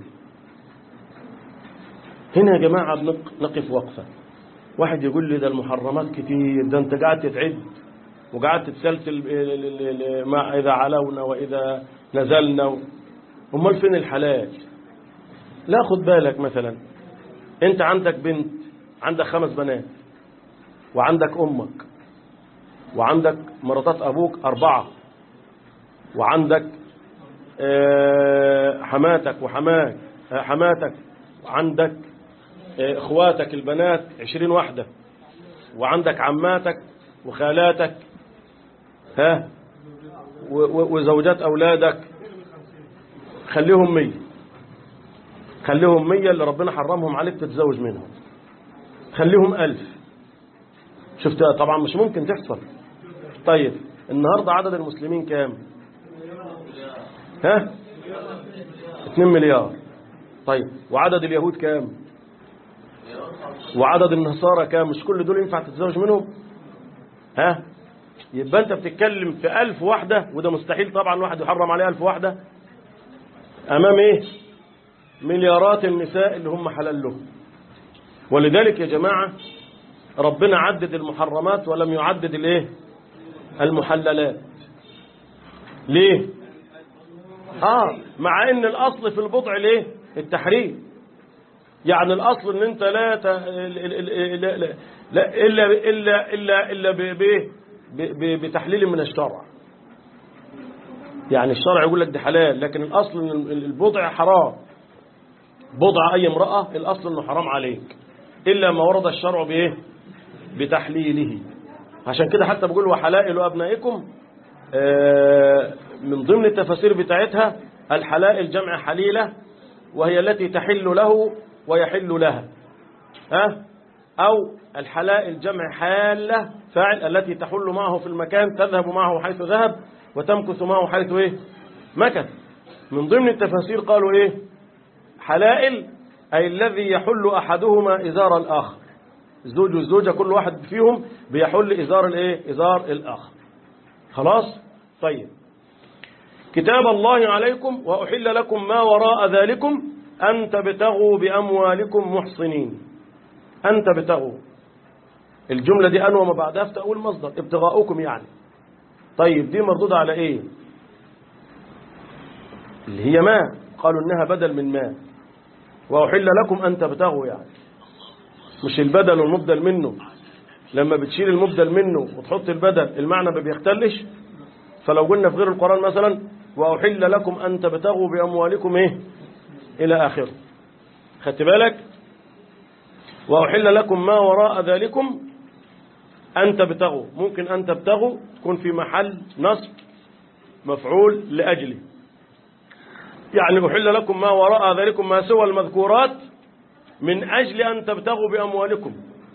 هنا يا جماعة بنق- نقف وقفة واحد يقول لي ده المحرمات كتير ده انت قاعد تتعد وقعدت تسلسل ال- ال- ال- ما إذا علونا وإذا نزلنا و- أمال فين الحلال لا خد بالك مثلا أنت عندك بنت عندك خمس بنات وعندك أمك وعندك مراتات أبوك أربعة وعندك آه، حماتك وحماك آه، حماتك وعندك آه، اخواتك البنات عشرين واحدة وعندك عماتك وخالاتك ها و- و- وزوجات أولادك خليهم مية خليهم مية اللي ربنا حرمهم عليك تتزوج منهم خليهم ألف شفت طبعا مش ممكن تحصل طيب النهاردة عدد المسلمين كام ها 2 مليار طيب وعدد اليهود كام وعدد النصارى كام مش كل دول ينفع تتزوج منهم ها يبقى انت بتتكلم في ألف واحدة وده مستحيل طبعا واحد يحرم عليه ألف واحدة أمام إيه مليارات النساء اللي هم حلال له ولذلك يا جماعة ربنا عدد المحرمات ولم يعدد الايه المحللات ليه اه مع ان الاصل في البضع ليه التحريم يعني الاصل ان انت لا ت... لا لا لا الا الا الا الا ب... ب... ب... بتحليل من الشرع يعني الشرع يقول لك ده حلال لكن الاصل ان البضع حرام بضع اي امراه الاصل انه حرام عليك الا ما ورد الشرع بايه بتحليله عشان كده حتى بقول وحلائل ابنائكم آه، من ضمن التفاسير بتاعتها الحلائل جمع حليلة وهي التي تحل له ويحل لها ها أو الحلائل جمع حالة فاعل التي تحل معه في المكان تذهب معه حيث ذهب وتمكث معه حيث إيه مكث من ضمن التفاسير قالوا إيه حلائل أي الذي يحل أحدهما إزار الآخر الزوج والزوجة كل واحد فيهم بيحل إزار الإيه إزار الآخر خلاص طيب كتاب الله عليكم وأحل لكم ما وراء ذلكم أن تبتغوا بأموالكم محصنين أن تبتغوا الجملة دي أنوى ما بعدها في تأويل مصدر ابتغاؤكم يعني طيب دي مردودة على إيه اللي هي ما قالوا إنها بدل من ما وأحل لكم أن تبتغوا يعني مش البدل والمبدل منه لما بتشيل المبدل منه وتحط البدل المعنى ما بيختلش فلو قلنا في غير القرآن مثلا وأحل لكم أن تبتغوا بأموالكم إيه إلى آخره خدت بالك وأحل لكم ما وراء ذلكم أن تبتغوا ممكن أن تبتغوا تكون في محل نصب مفعول لأجله يعني أحل لكم ما وراء ذلكم ما سوى المذكورات من أجل أن تبتغوا بأموالكم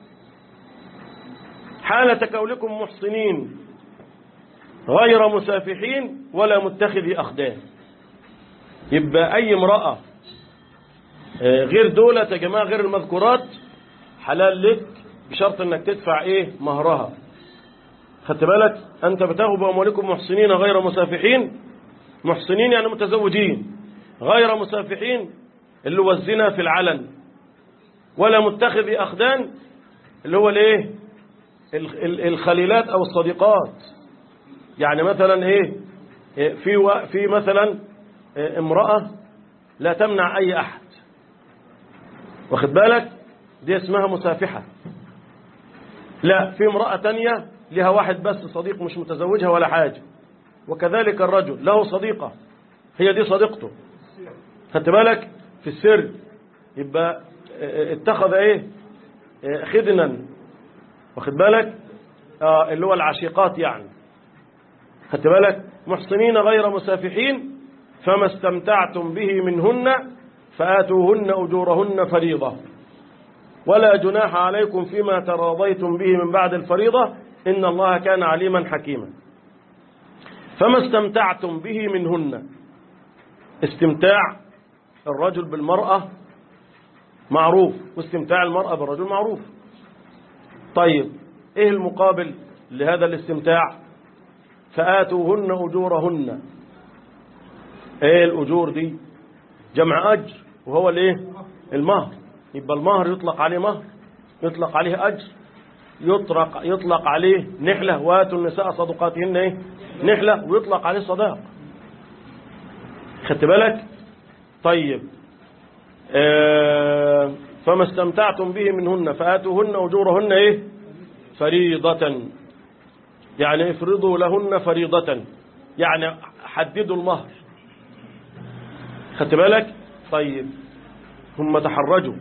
حالة كونكم محصنين غير مسافحين ولا متخذي أخدان يبقى أي امرأة آه، غير دولة يا جماعة غير المذكورات حلال لك بشرط انك تدفع ايه مهرها خدت بالك أنت بتاخذ بأموالكم محصنين غير مسافحين محصنين يعني متزوجين غير مسافحين اللي هو الزنا في العلن ولا متخذ أخدان اللي هو الايه ال- ال- الخليلات أو الصديقات يعني مثلا ايه إيه، في و- في مثلا إيه، امرأة لا تمنع أي أحد واخد بالك دي اسمها مسافحة لا في امرأة تانية لها واحد بس صديق مش متزوجها ولا حاجة وكذلك الرجل له صديقة هي دي صديقته خدت بالك في السر يبقى اه، اتخذ ايه اه، خدنا واخد بالك اه اللي هو العشيقات يعني خدت بالك محصنين غير مسافحين فما استمتعتم به منهن فآتوهن أجورهن فريضة ولا جناح عليكم فيما تراضيتم به من بعد الفريضة إن الله كان عليما حكيما فما استمتعتم به منهن استمتاع الرجل بالمرأة معروف واستمتاع المرأة بالرجل معروف طيب ايه المقابل لهذا الاستمتاع فآتوهن أجورهن ايه الأجور دي جمع أجر وهو الايه المهر يبقى المهر يطلق عليه مهر يطلق عليه أجر يطلق, يطلق عليه نحلة واتوا النساء صدقاتهن ايه نحلة ويطلق عليه صداق خدت بالك طيب آه فما استمتعتم به منهن فآتوهن أجورهن ايه فريضة يعني افرضوا لهن فريضة يعني حددوا المهر خدت بالك طيب هم تحرجوا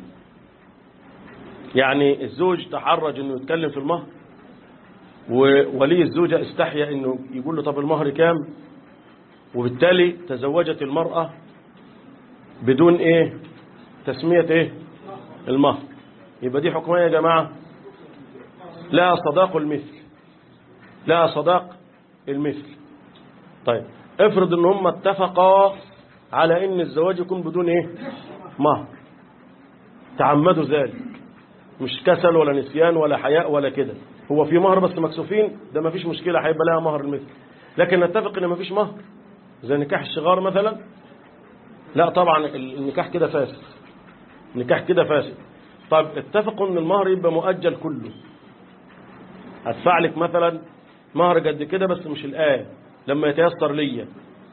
يعني الزوج تحرج انه يتكلم في المهر وولي الزوجة استحيا انه يقول له طب المهر كام وبالتالي تزوجت المرأة بدون ايه تسمية ايه المهر يبقى دي حكمية يا جماعة لا صداق المثل لا صداق المثل طيب افرض ان هم اتفقا على ان الزواج يكون بدون ايه مهر تعمدوا ذلك مش كسل ولا نسيان ولا حياء ولا كده هو في مهر بس مكسوفين ده ما فيش مشكلة هيبقى لها مهر المثل لكن نتفق ان ما فيش مهر زي نكاح الشغار مثلا لا طبعا النكاح كده فاسد النكاح كده فاسد طيب اتفقوا ان المهر يبقى مؤجل كله هدفع لك مثلا مهر قد كده بس مش الآن لما يتيسر ليا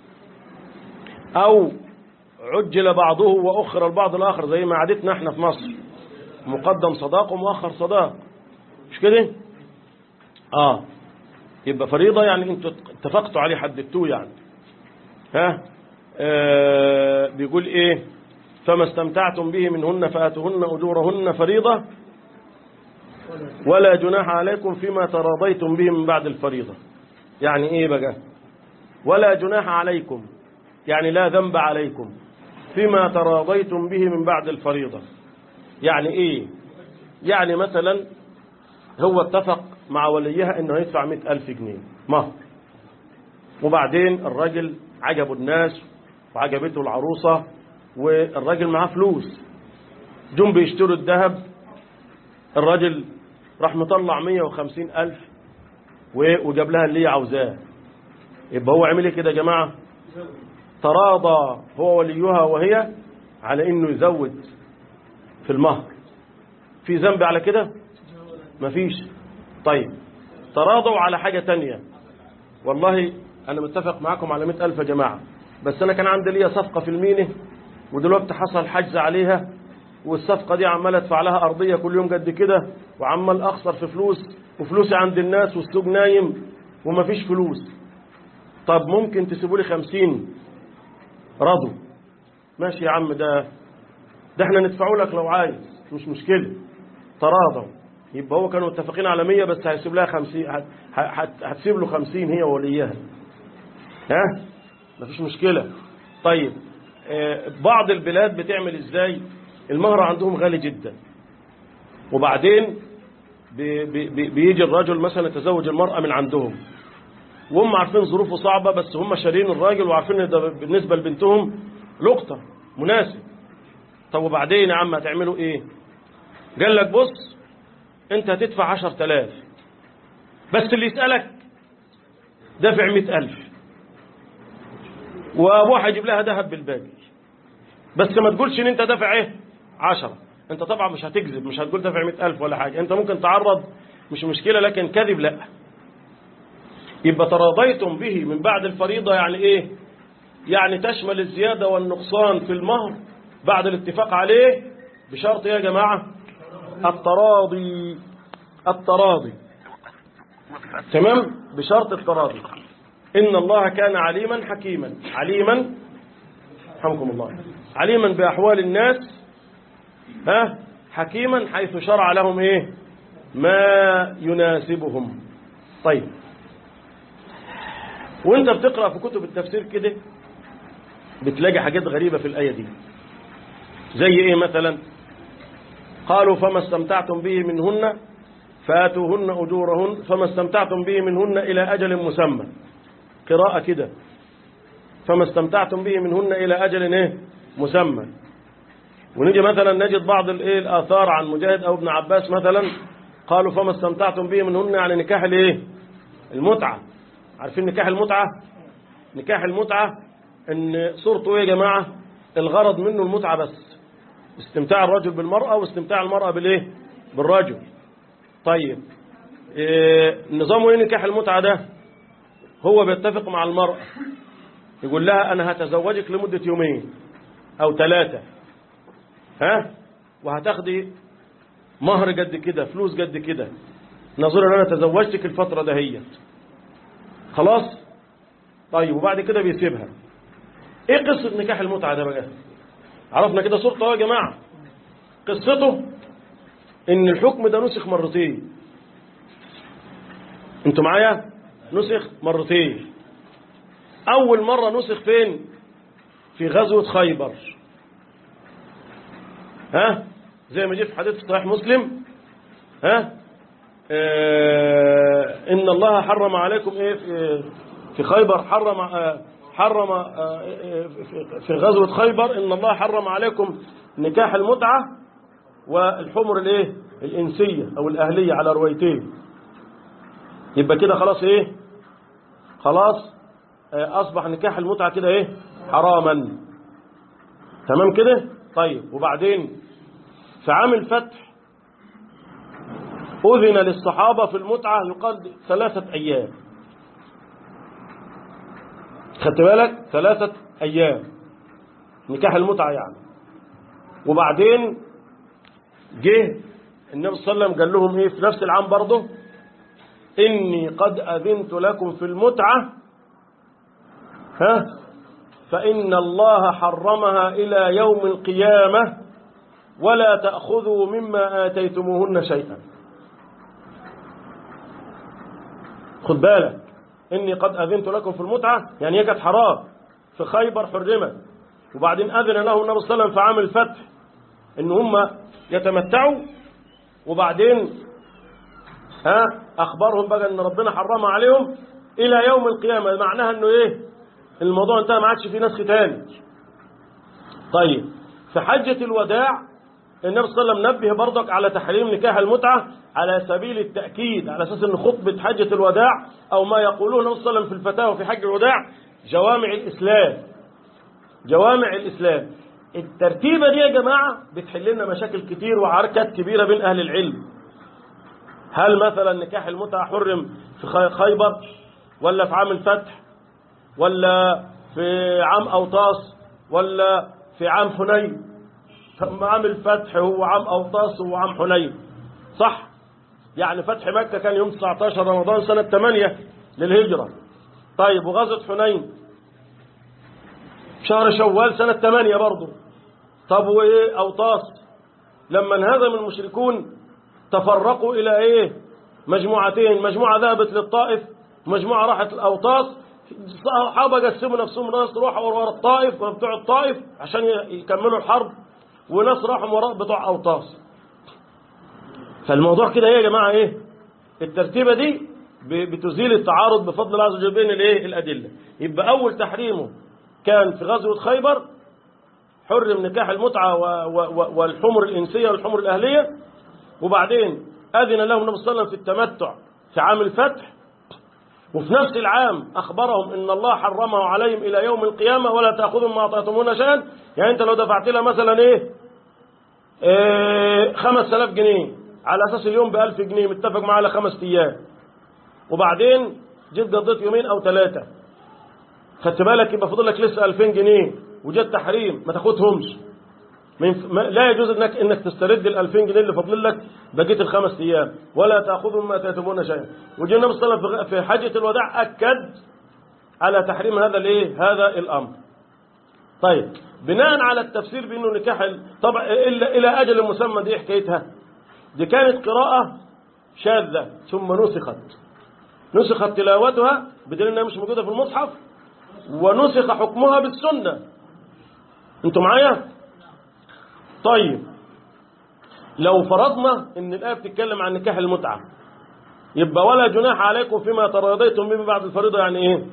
أو عجل بعضه وأخر البعض الآخر زي ما عادتنا احنا في مصر مقدم صداق ومؤخر صداق مش كده اه يبقى فريضة يعني انتوا اتفقتوا عليه حددتوه يعني ها آه بيقول ايه فما استمتعتم به منهن فآتوهن أجورهن فريضة ولا جناح عليكم فيما تراضيتم به من بعد الفريضة يعني ايه بقى ولا جناح عليكم يعني لا ذنب عليكم فيما تراضيتم به من بعد الفريضة يعني ايه يعني مثلا هو اتفق مع وليها انه يدفع مئة ألف جنيه مهر وبعدين الراجل عجبه الناس وعجبته العروسة والراجل معاه فلوس جم بيشتروا الذهب الراجل راح مطلع 150 ألف وجاب لها اللي هي عاوزاه يبقى هو عمل ايه كده يا جماعة تراضى هو وليها وهي على انه يزود في المهر في ذنب على كده مفيش طيب تراضوا على حاجة تانية والله انا متفق معاكم على مئة ألف يا جماعة بس انا كان عندي ليا صفقة في المينة ودلوقتي حصل حجز عليها والصفقة دي عمال ادفع لها أرضية كل يوم قد كده وعمال أخسر في فلوس وفلوسي عند الناس والسوق نايم ومفيش فلوس طب ممكن تسيبوا لي خمسين رضوا ماشي يا عم ده ده احنا ندفعه لك لو عايز مش مشكلة تراضوا يبقى هو كانوا متفقين على مية بس هيسيب لها خمسين هت- هت- هتسيب له خمسين هي وليها ها مفيش مشكلة طيب آه، بعض البلاد بتعمل ازاي المهر عندهم غالي جدا وبعدين بي بي بي- بيجي الرجل مثلا يتزوج المرأة من عندهم وهم عارفين ظروفه صعبة بس هم شارين الراجل وعارفين ان ده بالنسبة لبنتهم لقطة مناسب طب وبعدين يا عم هتعملوا ايه قال لك بص انت هتدفع عشر تلاف بس اللي يسألك دافع مئة ألف وابوها هيجيب لها ذهب بالباقي بس ما تقولش ان انت دافع ايه عشرة انت طبعا مش هتكذب مش هتقول دافع مئة ألف ولا حاجة انت ممكن تعرض مش مشكلة لكن كذب لا يبقى تراضيتم به من بعد الفريضة يعني ايه يعني تشمل الزيادة والنقصان في المهر بعد الاتفاق عليه بشرط يا جماعة التراضي التراضي تمام بشرط التراضي إن الله كان عليما حكيما عليما رحمكم الله عليما بأحوال الناس ها حكيما حيث شرع لهم إيه ما يناسبهم طيب وانت بتقرأ في كتب التفسير كده بتلاقي حاجات غريبة في الآية دي زي ايه مثلا قالوا فما استمتعتم به منهن فاتوهن أجورهن فما استمتعتم به منهن إلى أجل مسمى قراءة كده فما استمتعتم به منهن إلى أجل إيه؟ مسمى ونيجي مثلا نجد بعض الإيه الآثار عن مجاهد أو ابن عباس مثلا قالوا فما استمتعتم به منهن يعني نكاح الإيه المتعة عارفين نكاح المتعة نكاح المتعة ان صورته ايه يا جماعة الغرض منه المتعة بس استمتاع الرجل بالمرأة واستمتاع المرأة بالايه بالرجل طيب إيه نظامه ايه نكاح المتعة ده هو بيتفق مع المرأة يقول لها انا هتزوجك لمدة يومين او ثلاثة ها وهتاخدي مهر قد كده فلوس قد كده نظرا ان انا تزوجتك الفترة دهيت خلاص طيب وبعد كده بيسيبها ايه قصة نكاح المتعة ده بقى عرفنا كده صورته يا جماعة قصته ان الحكم ده نسخ مرتين انتوا معايا نسخ مرتين اول مرة نسخ فين في غزوة خيبر ها زي ما جه في حديث صحيح مسلم ها آه ان الله حرم عليكم ايه في, في خيبر حرم آه حرم آه في غزوة خيبر ان الله حرم عليكم نكاح المتعة والحمر الايه الانسية او الاهلية على روايتين يبقى كده خلاص ايه خلاص اصبح نكاح المتعة كده ايه حراما تمام كده طيب وبعدين في عام الفتح أذن للصحابة في المتعة يقال ثلاثة أيام خدت بالك ثلاثة أيام نكاح المتعة يعني وبعدين جه النبي صلى الله عليه وسلم قال لهم ايه في نفس العام برضه إني قد أذنت لكم في المتعة ها فإن الله حرمها إلى يوم القيامة ولا تأخذوا مما آتيتموهن شيئا خد بالك إني قد أذنت لكم في المتعة يعني هي كانت حرام في خيبر حرمت وبعدين أذن له النبي صلى الله عليه وسلم في عام الفتح إن هم يتمتعوا وبعدين ها أخبرهم بقى إن ربنا حرمها عليهم إلى يوم القيامة معناها إنه إيه الموضوع انتهى ما عادش فيه نسخ تاني طيب في حجة الوداع النبي صلى الله عليه وسلم نبه برضك على تحريم نكاح المتعة على سبيل التأكيد على أساس أن خطبة حجة الوداع أو ما يقولون النبي صلى الله عليه وسلم في الفتاوى في حج الوداع جوامع الإسلام جوامع الإسلام الترتيبة دي يا جماعة بتحل لنا مشاكل كتير وعركات كبيرة بين أهل العلم هل مثلا نكاح المتعة حرم في خيبر ولا في عام الفتح ولا في عام أوطاس ولا في عام حنين عام الفتح هو عام أوطاس هو عام حنين صح يعني فتح مكة كان يوم 19 رمضان سنة 8 للهجرة طيب وغزوة حنين شهر شوال سنة 8 برضه طب وإيه أوطاس لما انهزم المشركون تفرقوا إلى إيه مجموعتين مجموعة ذهبت للطائف مجموعة راحت الأوطاس الصحابة قسموا نفسهم ناس راحوا وراء الطائف وبتوع الطائف عشان يكملوا الحرب وناس راحوا وراء بتوع أوطاس فالموضوع كده ايه يا جماعة ايه الترتيبة دي بتزيل التعارض بفضل الله عز وجل بين الايه الأدلة يبقى أول تحريمه كان في غزوة خيبر حرم نكاح المتعة والحمر الإنسية والحمر الأهلية وبعدين أذن له النبي صلى الله عليه وسلم في التمتع في عام الفتح وفي نفس العام أخبرهم إن الله حرمه عليهم إلى يوم القيامة ولا تأخذهم ما أعطيتمونا شيئا يعني أنت لو دفعت لها مثلا إيه, إيه خمس آلاف جنيه على أساس اليوم بألف جنيه متفق معاه على خمس أيام وبعدين جيت قضيت يومين أو ثلاثة خدت بالك يبقى فاضل لك لسه 2000 جنيه وجاء تحريم ما تاخدهمش ما ينف- ما- لا يجوز انك انك تسترد ال 2000 جنيه اللي فاضل لك بقيه الخمس ايام ولا تاخذهم ما تاتمون شيئا وجاء النبي صلى الله عليه وسلم في حجه الوداع اكد على تحريم هذا الايه هذا الامر طيب بناء على التفسير بانه نكاح ال- طبعا الا الى اجل مسمى دي حكايتها دي كانت قراءه شاذه ثم نسخت نسخت تلاوتها بدليل انها مش موجوده في المصحف ونسخ حكمها بالسنه انتوا معايا طيب لو فرضنا ان الايه بتتكلم عن نكاح المتعه يبقى ولا جناح عليكم فيما تراضيتم به من بعد الفريضه يعني ايه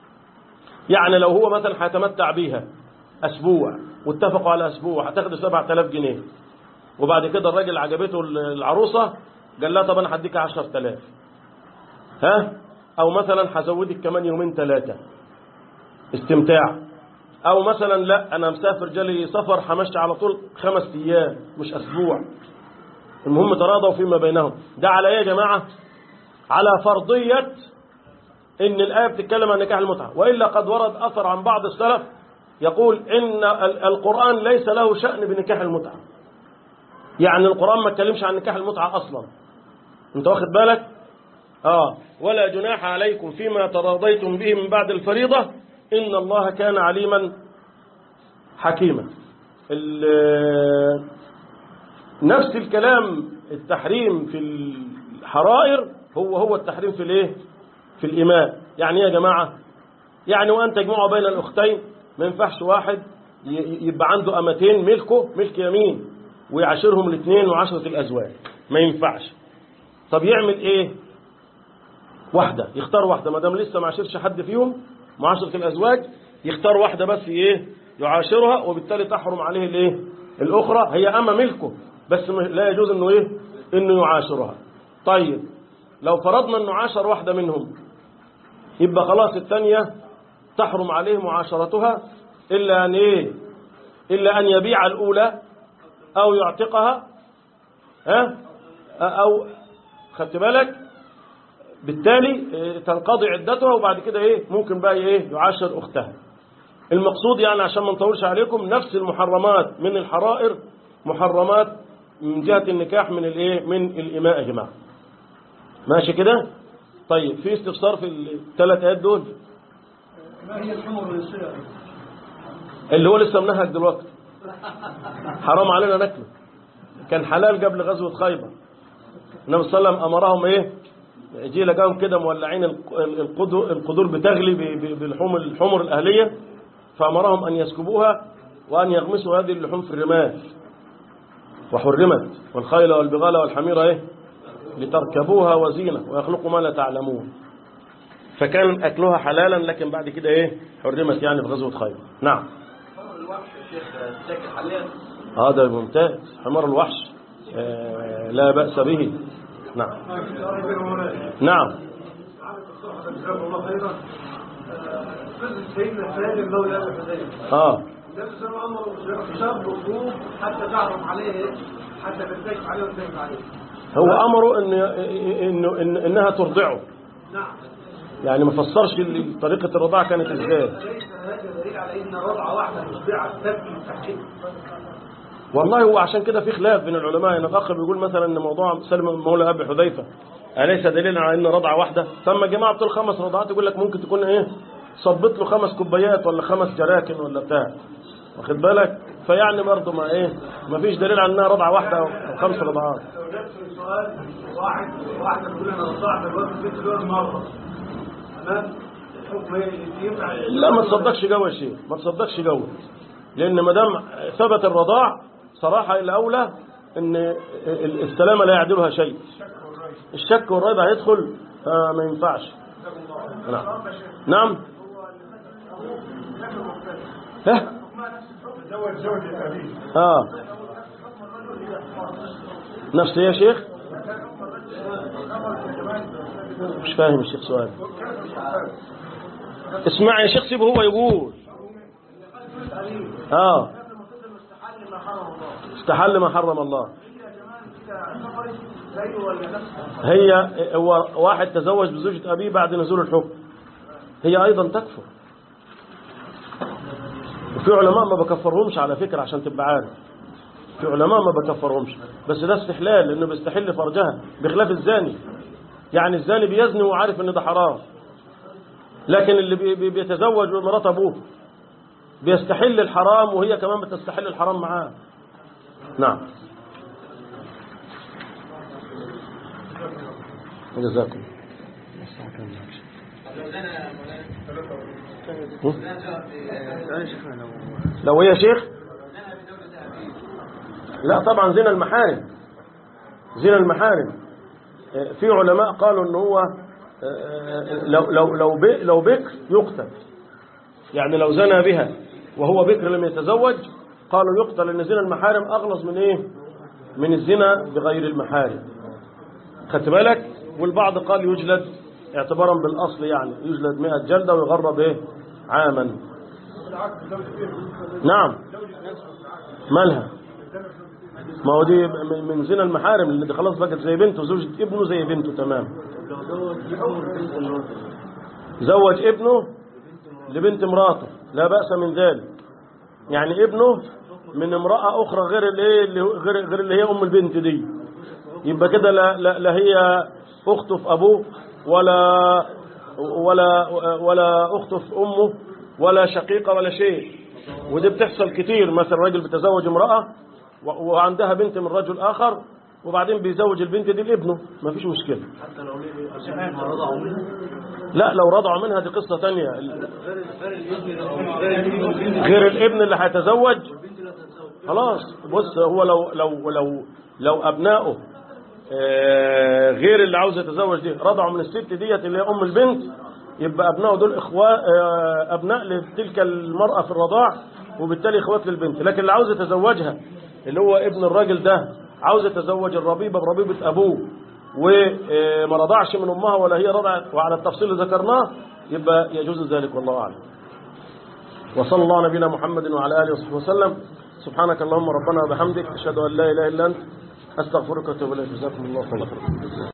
يعني لو هو مثلا هيتمتع بيها اسبوع واتفقوا على اسبوع هتاخد 7000 جنيه وبعد كده الراجل عجبته العروسه قال لها طب انا هديك 10000 ها او مثلا هزودك كمان يومين ثلاثه استمتاع او مثلا لا انا مسافر جالي سفر همشي على طول خمس ايام مش اسبوع المهم تراضوا فيما بينهم ده على ايه يا جماعه على فرضيه ان الايه بتتكلم عن نكاح المتعه والا قد ورد اثر عن بعض السلف يقول ان ال- القران ليس له شان بنكاح المتعه يعني القران ما اتكلمش عن نكاح المتعه اصلا انت واخد بالك اه ولا جناح عليكم فيما تراضيتم به من بعد الفريضة إن الله كان عليما حكيما ال- نفس الكلام التحريم في الحرائر هو هو التحريم في الايه في الإماء يعني ايه يا جماعة يعني وأن تجمعوا بين الأختين ما ينفعش واحد ي- يبقى عنده أمتين ملكه ملك يمين ويعاشرهم الاثنين وعشرة الأزواج ما ينفعش طب يعمل ايه واحدة يختار واحدة ما دام لسه ما عاشرش حد فيهم معاشرة الأزواج يختار واحدة بس ايه يعاشرها وبالتالي تحرم عليه الايه الأخرى هي أما ملكه بس م- لا يجوز انه ايه انه يعاشرها طيب لو فرضنا انه عاشر واحدة منهم يبقى خلاص الثانية تحرم عليه معاشرتها إلا أن ايه إلا أن يبيع الأولى أو يعتقها ها أو خدت بالك بالتالي آه، تنقضي عدتها وبعد كده ايه ممكن بقى ايه يعاشر اختها المقصود يعني عشان ما نطولش عليكم نفس المحرمات من الحرائر محرمات من جهة النكاح من الايه من الإماء يا جماعة ماشي كده طيب في استفسار في الثلاث آيات دول ما هي الحمر والصيغ اللي هو لسه منهج دلوقتي حرام علينا ناكله كان حلال قبل غزوة خيبر النبي صلى الله عليه وسلم أمرهم إيه يجي لقاهم كده مولعين الق- القدر القدور بتغلي ب- ب- بالحمر الحمر الأهلية فأمرهم أن يسكبوها وأن يغمسوا هذه اللحوم في الرمال وحرمت والخيل والبغال والحمير إيه لتركبوها وزينة ويخلقوا ما لا تعلمون فكان أكلها حلالا لكن بعد كده إيه حرمت يعني في غزوة خيبر نعم الوحش يا شيخ ساكن حاليا هذا ممتاز حمار الوحش آه، لا بأس به نعم نعم جزاكم الله خيرا قصة سيدنا سالم مولى ابي حذيفه اه النبي صلى الله عليه وسلم امره شاب الروم حتى تعرف عليه حتى تستكشف عليه وتستكشف عليه هو أمره إن إنه إن إنها ترضعه نعم يعني ما فسرش ال- طريقة الرضاعة كانت إزاي ليس هذا دليل على ان رضعه واحده مشبعه تبكي التحقيق والله هو عشان كده في خلاف بين العلماء ان الاخ بيقول مثلا ان موضوع سلم مولى ابي حذيفه اليس دليلا على ان رضعه واحده ثم جماعه بتوع خمس رضعات يقول لك ممكن تكون ايه صبت له خمس كوبايات ولا خمس جراكن ولا بتاع واخد بالك فيعني برضه ما ايه ما فيش دليل على انها رضعه واحده او خمس رضعات لو جبت سؤال واحد واحده بتقول انا رضعت الواد البنت دول مره تمام الحكم ايه ينفع لا ما تصدقش جو يا شيخ ما تصدقش جو لان ما دام ثبت الرضاع صراحه الاولى ان ال- السلامه لا يعدلها شيء الشك والريب هيدخل آه ما ينفعش نعم نعم ها زوج زوجة أبيه اه نفس يا شيخ مش فاهم الشيخ سؤال اسمع يا شيخ سيبه هو يقول اه استحل ما حرم الله هي هو واحد تزوج بزوجة أبيه بعد نزول الحكم هي أيضا تكفر وفي علماء ما بكفرهمش على فكرة عشان تبقى عارف في علماء ما بكفرهمش بس ده استحلال لأنه بيستحل فرجها بخلاف الزاني يعني الزاني بيزني وعارف ان ده حرام لكن اللي بي- بي- بيتزوج مرات ابوه بيستحل الحرام وهي كمان بتستحل الحرام معاه نعم جزاكم لو هي شيخ لا طبعا زنا المحارم زنا المحارم في علماء قالوا ان هو لو لو لو ب- لو بكر يقتل يعني لو زنى بها وهو بكر لم يتزوج قالوا يقتل ان زنا المحارم اغلظ من ايه من الزنا بغير المحارم خدت بالك والبعض قال يجلد اعتبارا بالاصل يعني يجلد 100 جلده ويغرب ايه عاما نعم مالها ما هو دي من- من زنا المحارم اللي دي خلاص بقت زي بنته زوجة ابنه زي بنته تمام زوج ابنه لبنت مراته لا بأس من ذلك يعني ابنه من امرأة أخرى غير الايه اللي هو- غير غير اللي هي أم البنت دي يبقى كده لا, لا, لا هي أخته في أبوه ولا ولا ولا أخته في أمه ولا شقيقة ولا شيء ودي بتحصل كتير مثلا راجل بتزوج امرأة و- وعندها بنت من رجل آخر وبعدين بيزوج البنت دي لابنه ما فيش مشكلة لا لو رضعوا منها دي قصة تانية غير الابن اللي هيتزوج خلاص بص هو لو لو لو لو ابنائه آه، غير اللي عاوز يتزوج دي رضعوا من الست ديت اللي هي ام البنت يبقى ابنائه دول اخوات ابناء لتلك المرأة في الرضاع وبالتالي اخوات للبنت لكن اللي عاوز يتزوجها اللي هو ابن الراجل ده عاوز يتزوج الربيبة بربيبة ابوه وما رضعش من امها ولا هي رضعت وعلى التفصيل اللي ذكرناه يبقى يجوز ذلك والله اعلم وصلى الله على نبينا محمد وعلى اله وصحبه وسلم سبحانك اللهم ربنا وبحمدك اشهد ان لا اله الا انت استغفرك واتوب اليك جزاكم الله خيرا